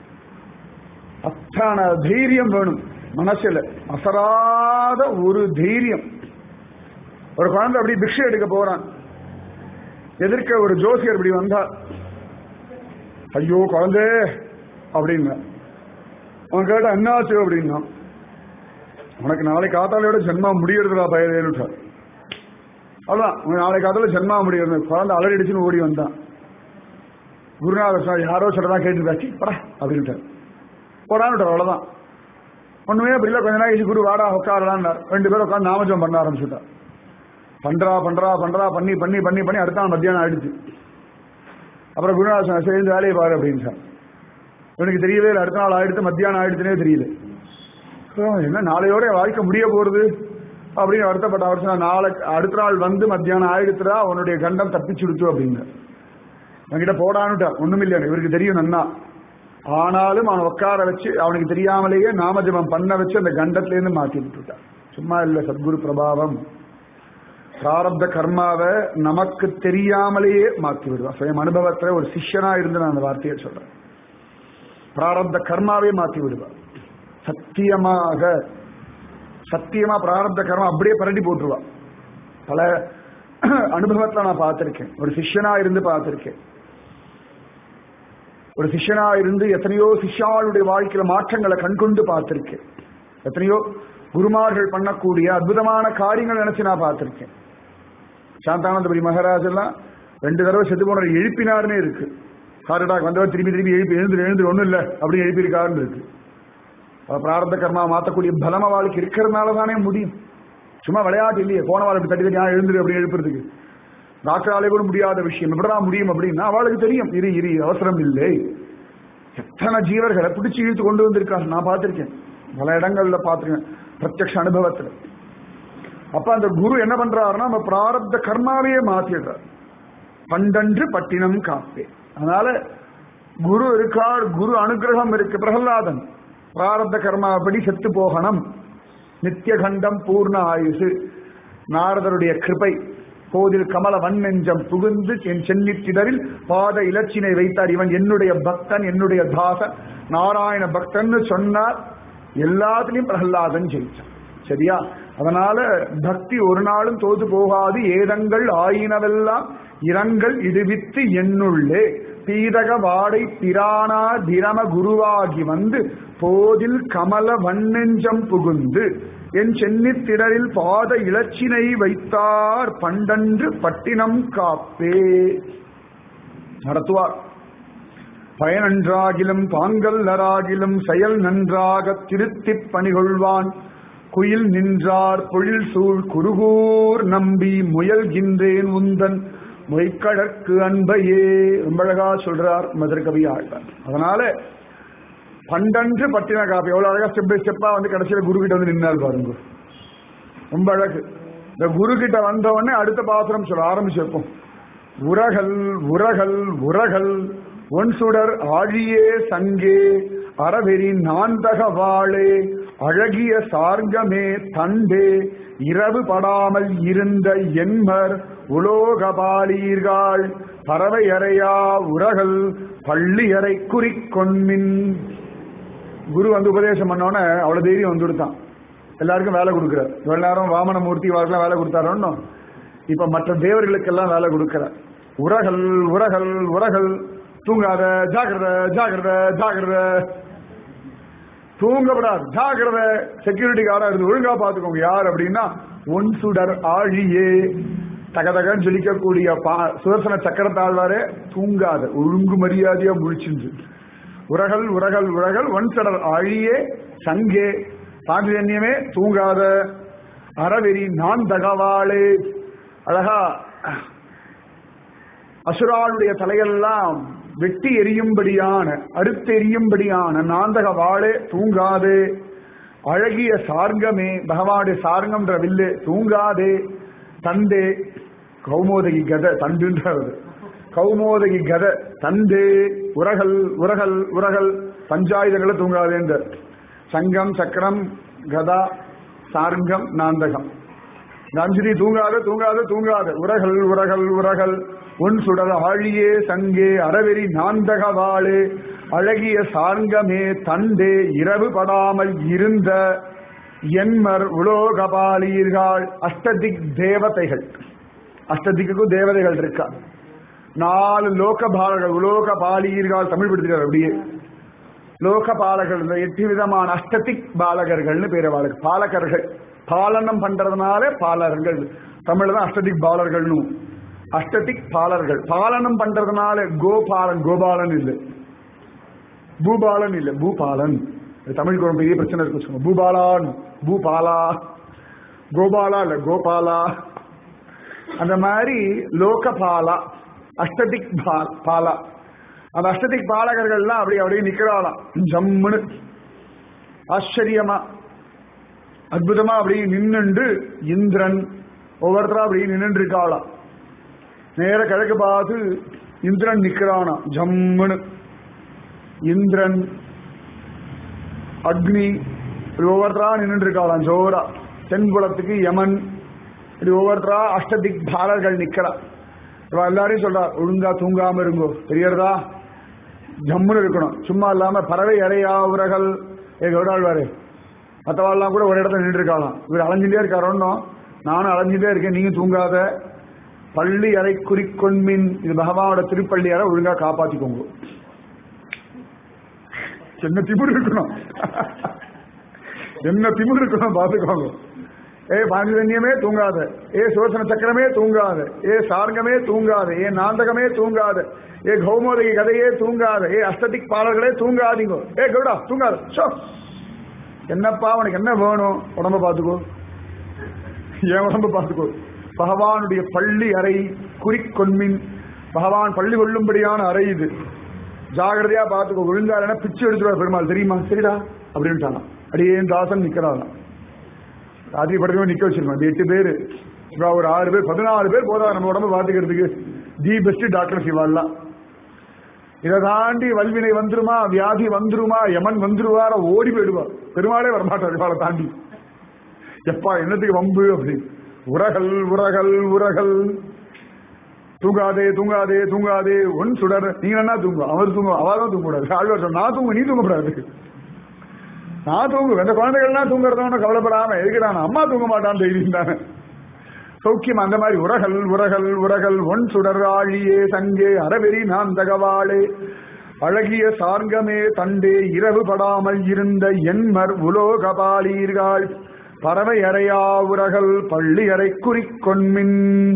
அத்தனை தைரியம் வேணும் மனசுல அசராத ஒரு தைரியம் ஒரு குழந்தை அப்படி பிக்ஷை எடுக்க போறான் எதிர்க்க ஒரு ஜோசியர் இப்படி வந்தா ஐயோ குழந்தை அப்படின்னா அவன் கேட்டா என்னாச்சு அப்படின்னா உனக்கு நாளைக்கு காத்தாலையோட ஜென்மா முடியறதுடா பயலேன்னு அவ்வளவுதான் உனக்கு நாளைக்கு காத்தால ஜென்மா முடியறது குழந்தை அலறிடுச்சுன்னு ஓடி வந்தான் குருநாதர் சொன்னார் யாரோ சொல்றதா கேட்டுருக்காச்சு படா அப்படின்ட்டார் போடான்னு அவ்வளவுதான் ஒண்ணுமே அப்படி இல்லை கொஞ்ச நாள் கழிச்சு குரு வாடா உட்காரலான்னார் ரெண்டு பேரும் உட்காந்து நாமஜம் பண்ண ஆரம்பிச்சுட்டா பண்றா பண்றா பண்றா பண்ணி பண்ணி பண்ணி பண்ணி அடுத்த நாள் மத்தியானம் ஆயிடுச்சு அப்புறம் குருநாதர் சொன்னார் சரி இந்த வேலையை பாரு அப்படின்னு சார் எனக்கு தெரியவே இல்லை அடுத்த நாள் ஆயிடுத்து மத்தியானம் ஆயிடுச்சுனே தெரியல அப்புறம் என்ன நாளையோட என் வாழ்க்கை முடிய போறது அப்படின்னு வருத்தப்பட்ட அவர் சொன்னார் நாளைக்கு அடுத்த நாள் வந்து மத்தியானம் ஆயிடுத்துடா உன்னுடைய கண்டம் தப்பிச்சுடுச்சு அப்படின்னு என்கிட்ட போடான்னுட்டார் ஒண்ணும் இல்லையா இவருக்கு தெரியும் நன்னா ஆனாலும் அவனை உட்கார வச்சு அவனுக்கு தெரியாமலேயே நாமஜபம் பண்ண வச்சு அந்த கண்டத்திலேருந்து மாத்தி விட்டுட்டான் சும்மா இல்ல சத்குரு பிரபாவம் பிராரப்த கர்மாவை நமக்கு தெரியாமலேயே மாத்தி விடுவான் சுயம் அனுபவத்துல ஒரு சிஷ்யனா இருந்து நான் அந்த வார்த்தையை சொல்றேன் பிராரப்த கர்மாவே மாத்தி விடுவான் சத்தியமாக சத்தியமா பிராரப்த கர்மா அப்படியே பரட்டி போட்டுருவான் பல அனுபவத்துல நான் பார்த்திருக்கேன் ஒரு சிஷ்யனா இருந்து பார்த்திருக்கேன் ஒரு சிஷ்யனா இருந்து எத்தனையோ சிஷ்யாளுடைய வாழ்க்கையில மாற்றங்களை கண்கொண்டு பார்த்திருக்கேன் எத்தனையோ குருமார்கள் பண்ணக்கூடிய அற்புதமான காரியங்கள் நினைச்சு நான் பார்த்திருக்கேன் சாந்தானந்தபுரி மகாராஜ் எல்லாம் ரெண்டு தடவை செத்து போன எழுப்பினார்னே இருக்கு ஹார்ட் அட்டாக் வந்தவர் திரும்பி திரும்பி எழுப்பி எழுந்து எழுந்து ஒண்ணும் இல்லை அப்படி எழுப்பியிருக்காருன்னு இருக்கு பிராரத்த கர்மா மாத்தக்கூடிய பலம வாழ்க்கை இருக்கிறதுனால தானே முடியும் சும்மா விளையாட்டு இல்லையே போன வாழ்க்கை தட்டி தட்டி நான் எழுந்துரு அப்படின்னு எழுப்புறதுக்கு டாக்டராலே கூட முடியாத விஷயம் எப்படிதான் முடியும் அப்படின்னா அவளுக்கு தெரியும் இரு இரு அவசரம் இல்லை எத்தனை ஜீவர்களை பிடிச்சி இழுத்து கொண்டு வந்திருக்காங்க நான் பார்த்திருக்கேன் பல இடங்கள்ல பார்த்திருக்கேன் பிரத்யக்ஷ அனுபவத்துல அப்ப அந்த குரு என்ன பண்றாருன்னா நம்ம பிராரப்த கர்மாவையே மாத்திடுறார் பண்டன்று பட்டினம் காப்பே அதனால குரு இருக்கார் குரு அனுகிரகம் இருக்கு பிரகலாதன் பிராரப்த கர்மாப்படி செத்து போகணும் நித்தியகண்டம் பூர்ண ஆயுசு நாரதருடைய கிருபை கோதில் கமல வன்னெஞ்சம் புகுந்து என் சென்னித்திடரில் பாத இலச்சினை வைத்தார் இவன் என்னுடைய பக்தன் என்னுடைய தாசன் நாராயண பக்தன் சொன்னார் எல்லாத்துலயும் பிரகலாதன் ஜெயிச்சான் சரியா அதனால பக்தி ஒரு நாளும் தோது போகாது ஏதங்கள் ஆயினவெல்லாம் இரங்கள் இடுவித்து என்னுள்ளே பீதக வாடை பிரானா திரம குருவாகி வந்து போதில் கமல வன்னெஞ்சம் புகுந்து என் சென்னித்திடரில் பாத இலச்சினை வைத்தார் பண்டன்று பட்டினம் காப்பே நடத்துவார் பயனன்றாகிலும் தாங்கள் நராகிலும் செயல் நன்றாக திருத்திப் பணிகொள்வான் குயில் நின்றார் பொழில் சூழ் குருகூர் நம்பி முயல்கின்றேன் உந்தன் மொய்க்கடற்கு அன்பையே ரொம்ப அழகா சொல்றார் மதுரகவி ஆழ்வார் அதனால பண்டன்று பட்டின காப்பி எவ்வளவு அழகா ஸ்டெப் பை ஸ்டெப்பா வந்து கடைசியில குரு கிட்ட வந்து நின்றார் பாருங்க ரொம்ப அழகு இந்த குரு கிட்ட வந்த உடனே அடுத்த பாசுரம் சொல்ல ஆரம்பிச்சு வைப்போம் உரகல் உரகல் உரகல் ஒன் சுடர் ஆழியே சங்கே அறவெறி நாந்தக வாழே அழகிய சார்கமே தண்டே இரவு படாமல் இருந்த என்மர் உலோகபாலீர்கள் பறவையறையா உரகல் பள்ளியறை குறிக்கொன்மின் குரு வந்து உபதேசம் பண்ணோன்னே அவ்வளவு தைரியம் வந்து கொடுத்தான் எல்லாருக்கும் வேலை கொடுக்குறார் இவ்வளவு நேரம் வாமனமூர்த்தி வாழ்க்கெல்லாம் வேலை கொடுத்தாரோன்னு இப்ப மற்ற தேவர்களுக்கெல்லாம் வேலை கொடுக்கிறார் உரகல் உரகல் உரகல் தூங்காத ஜாகிரத ஜாகிரத ஜாகிரத தூங்கப்படாது ஜாகிரத செக்யூரிட்டி கார்டா இருந்து ஒழுங்கா பாத்துக்கோங்க யார் அப்படின்னா ஒன் சுடர் ஆழியே தகதகன்னு ஜொலிக்கக்கூடிய பா- சுதர்சன சக்கரத்தாழ்வாரே தூங்காத ஒழுங்கு மரியாதையா முழிச்சுண்டு உரகல் உரகல் உரகல் ஒன் சுடர் ஆழியே சங்கே பாண்டியன்யமே தூங்காத அறவெறி நான் தகவாளே அழகா அசுராளுடைய தலையெல்லாம் வெட்டி எரியும்படியான அறுத்தெரியும்படியான நாந்தக வாழே தூங்காதே அழகிய சார்கமே பகவானுடைய சார்கம்ன்ற வில்லு தூங்காதே தந்தே கௌமோதகி கத தண்டுன்றது கௌமோதகி கத தந்தே உரகல் உரகல் உரகல் பஞ்சாயுதங்களை தூங்காதேன்ற சங்கம் சக்கரம் கதா சார்கம் நாந்தகம் இந்த அஞ்சலி தூங்காத தூங்காத தூங்காத உரகல் உரகல் உரகல் உன் சுடர் ஆழியே சங்கே அறவெறி நாந்தக வாழே அழகிய சார்ங்கமே தண்டே இரவு படாமல் இருந்த என்மர் உலோகபாலீர்கள் அஷ்டதிக் தேவதைகள் அஷ்டதிக்கும் தேவதைகள் இருக்கா நாலு லோகபாலர்கள் உலோகபாலீர்கள் தமிழ் படுத்துகிறார் அப்படியே லோகபாலகர்கள் இந்த எட்டு விதமான அஷ்டதிக் பாலகர்கள்னு பேர் அவளுக்கு பாலகர்கள் பாலனம் பண்றதுனால பாலர்கள் தமிழ்ல தான் அஷ்டதிக் பாலர்கள்னு அஷ்டதிக் பாலர்கள் பாலனம் பண்றதுனால கோபாலன் கோபாலன் இல்லை பூபாலன் இல்லை பூபாலன் இது தமிழுக்கு ஒரு பெரிய பிரச்சனை இருக்கு வச்சுக்கோங்க பூபாலான் பூபாலா கோபாலா இல்ல கோபாலா அந்த மாதிரி லோகபாலா அஷ்டதிக் பா- பாலா அந்த அஷ்டதிக் பாலகர்கள்லாம் அப்படி அப்படியே நிக்கிறாளாம் ஜம்முன்னு ஆச்சரியமா அற்புதமா அப்படியே நின்னுண்டு இந்திரன் ஒவ்வொருத்தரா அப்படியே நின்று இருக்காளாம் நேர கிழக்கு பார்த்து இந்திரன் நிக்கிறானா ஜம்முன்னு இந்திரன் அக்னி இப்படி ஒவ்வொருத்தரா நின்று இருக்காளாம் ஜோரா தென்குளத்துக்கு யமன் இப்படி ஒவ்வொருத்தரா அஷ்டதிக் பாலர்கள் நிக்கிறா இவ எல்லாரையும் சொல்றா ஒழுங்கா தூங்காம இருங்கோ தெரியறதா ஜம்முன்னு இருக்கணும் சும்மா இல்லாம பறவை அறையா உரகள் ஏ கௌடாழ்வாரு மற்றவாள்லாம் கூட ஒரு இடத்துல நின்று இருக்காளாம் இவர் அலைஞ்சுட்டே இருக்காரோன்னோ நானும் அலைஞ்சுட்டே இருக்கேன் நீங்க தூங்காத பள்ளி அறை குறிக்கொன்மின் இது பகவானோட திருப்பள்ளி அறை ஒழுங்கா காப்பாத்திக்கோங்க என்ன திமிர் இருக்கணும் என்ன திமிர் இருக்கணும் பாத்துக்கோங்க ஏ பாண்டிதன்யமே தூங்காத ஏ சோசன சக்கரமே தூங்காத ஏ சார்கமே தூங்காத ஏ நாந்தகமே தூங்காத ஏ கௌமோதகி கதையே தூங்காத ஏ அஸ்தட்டிக் பாடல்களே தூங்காதீங்க ஏ கௌடா தூங்காத ஷோ என்னப்பா உனக்கு என்ன வேணும் உடம்ப பாத்துக்கோ என் உடம்ப பாத்துக்கோ பகவானுடைய பள்ளி அறை குறிக்கொன்மின் பகவான் பள்ளி கொள்ளும்படியான அறை இது ஜாகிரதையா பார்த்துக்கோ ஒழுங்காரன பிச்சு எடுத்துருவார் பெருமாள் தெரியுமா சரிடா அப்படின்ட்டானா அடியே தாசன் நிக்கிறான் ராத்திரி படத்துல நிக்க வச்சிருக்கோம் இந்த எட்டு பேரு இப்ப ஒரு ஆறு பேர் பதினாறு பேர் போதா நம்ம உடம்ப பாத்துக்கிறதுக்கு தி பெஸ்ட் டாக்டர் சிவாலாம் இதை தாண்டி வல்வினை வந்துருமா வியாதி வந்துருமா யமன் வந்துருவார ஓடி போயிடுவா பெருமாளே வரமாட்டார் இவாளை தாண்டி எப்பா என்னத்துக்கு வம்பு அப்படின்னு உரகல் உரகல் உரகல் தூங்காதே தூங்காதே தூங்காதே ஒன் சுடர் நீங்க என்ன தூங்கும் அவர் தூங்கும் அவள் தான் தூங்கக்கூடாது ஆழ்வார் சொன்னா, நான் தூங்க நீ தூங்கக்கூடாது நான் தூங்கும் இந்த குழந்தைகள்லாம் தூங்குறதவன கவலைப்படாம எதுக்கு நான் அம்மா தூங்க மாட்டான் தைரியம் தானே சௌக்கியம் அந்த மாதிரி உரகல் உரகல் உரகல் ஒன் சுடர் ஆழியே சங்கே அறவெறி நான் தகவாளே அழகிய சார்கமே தண்டே இரவு படாமல் இருந்த என்மர் உலோகபாலீர்கள் பறவை அறையா உரகல் பள்ளி அறை குறிக்கொன்மின்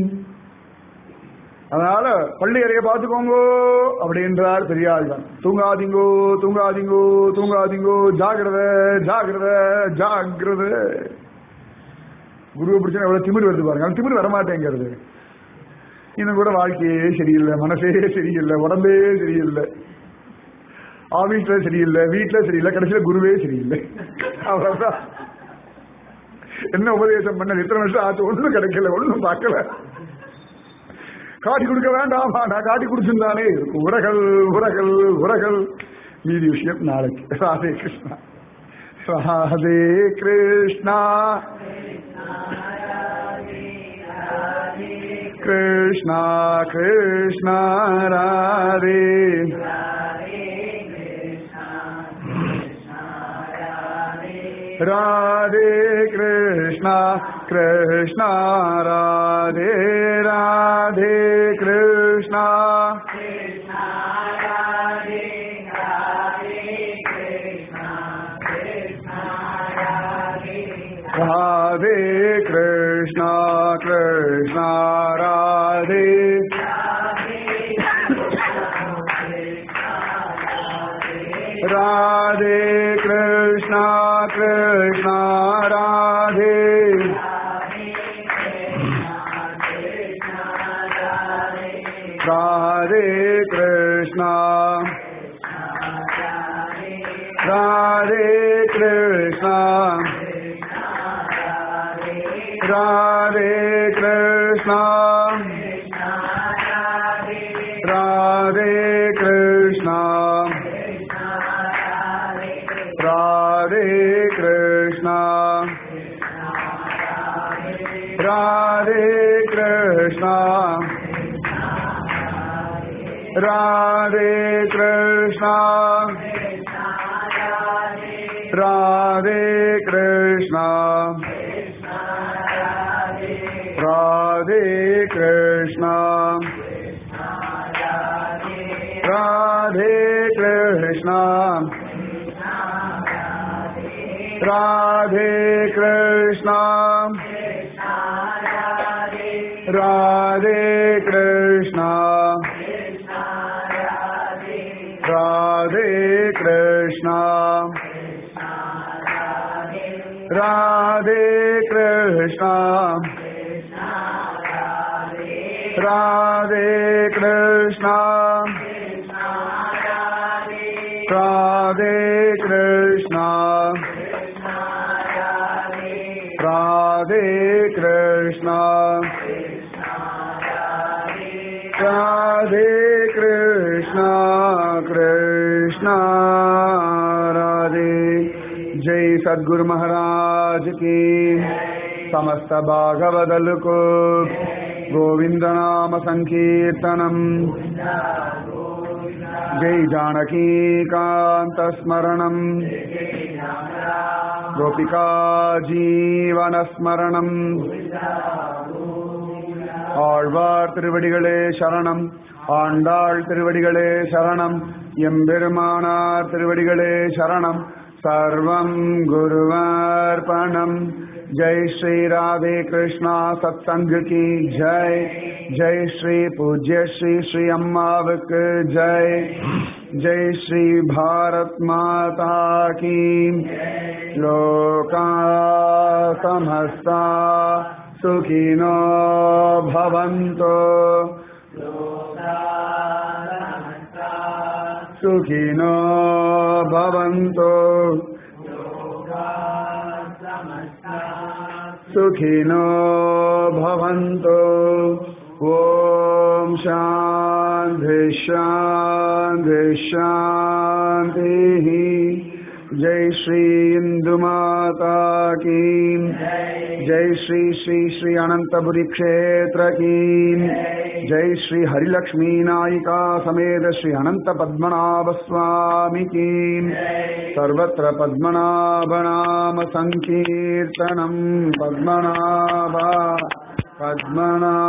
அதனால பள்ளி அறைய பார்த்துக்கோங்கோ அப்படின்றார் பெரியாள் தான் தூங்காதீங்கோ தூங்காதீங்கோ தூங்காதீங்கோ ஜாகிரத ஜாகிரத ஜாகிரத குருவை பிடிச்சா எவ்வளவு திமிர் வருது பாருங்க அந்த திமிர் வரமாட்டேங்கிறது இன்னும் கூட வாழ்க்கையே சரியில்லை மனசே சரியில்லை உடம்பே சரியில்லை ஆபீஸ்ல சரியில்லை வீட்டுல சரியில்லை கடைசியில குருவே சரியில்லை அவ்வளவுதான் என்ன உபதேசம் பண்ண இத்தனை வருஷம் ஆச்சு ஒண்ணும் கிடைக்கல ஒண்ணும் பார்க்கல காட்டி கொடுக்க வேண்டாமா நான் காட்டி கொடுத்துருந்தானே உரகள் உரகள் உரகள் மீதி விஷயம் நாளைக்கு ராதே கிருஷ்ணா ராதே கிருஷ்ணா கிருஷ்ணா கிருஷ்ணா ராதே ராதே கிருஷ்ணா கிருஷ்ணா ராதே ராதே கிருஷ்ணா ராதே கிருஷ்ணா கிருஷ்ணா ராதே ராதே கிருஷ்ணா கிருஷ்ணா ராதே ராதே கிருஷ்ணா ராதே கிருஷ்ணா ராதே கிருஷ்ணா ராதே கிருஷ்ணா ராதே கிருஷ்ணா ராதே கிருஷ்ணா राधे कृष्णा राधे कृष्णा राधे कृष्णा राधे कृष्णा राधे कृष्णा राधे कृष्णा राधे कृष्णा राधे कृष्णा राधे कृष्णा राधे कृष्णा राधे कृष्णा राधे कृष्णा कृष्णा राधे जय सद्गुरु महाराज की समस्त भागवदल को गोविंद नाम संकीर्तनम जय जानकी कांत स्मरणम गोपिका जीवन स्मरणम ஆழ்வார் திருவடிகளே சரணம் ஆண்டாள் திருவடிகளே சரணம் எம்பெருமானார் திருவடிகளே சரணம் சர்வம் குருவார்ப்பணம் जय श्री राधे कृष्णा सत्संग की जय जय श्री पूज्य श्री श्री अम्मावक जय जय श्री भारत माता की लोका समस्ता सुखिनो भवन्तो सुखिनो भवन्तो सुखिनो भवन्तो ॐ शान्ति शान्ति शान्तिः जय श्री इंदु माता की जय श्री श्री श्री अनंतपुरी क्षेत्र की जय श्री हरिलक्ष्मी नायिका समेत श्री अनंत पद्मनाभ स्वामी की सर्वत्र पद्मनाभ नाम संकीर्तनम पद्मनाभा पद्मनाभा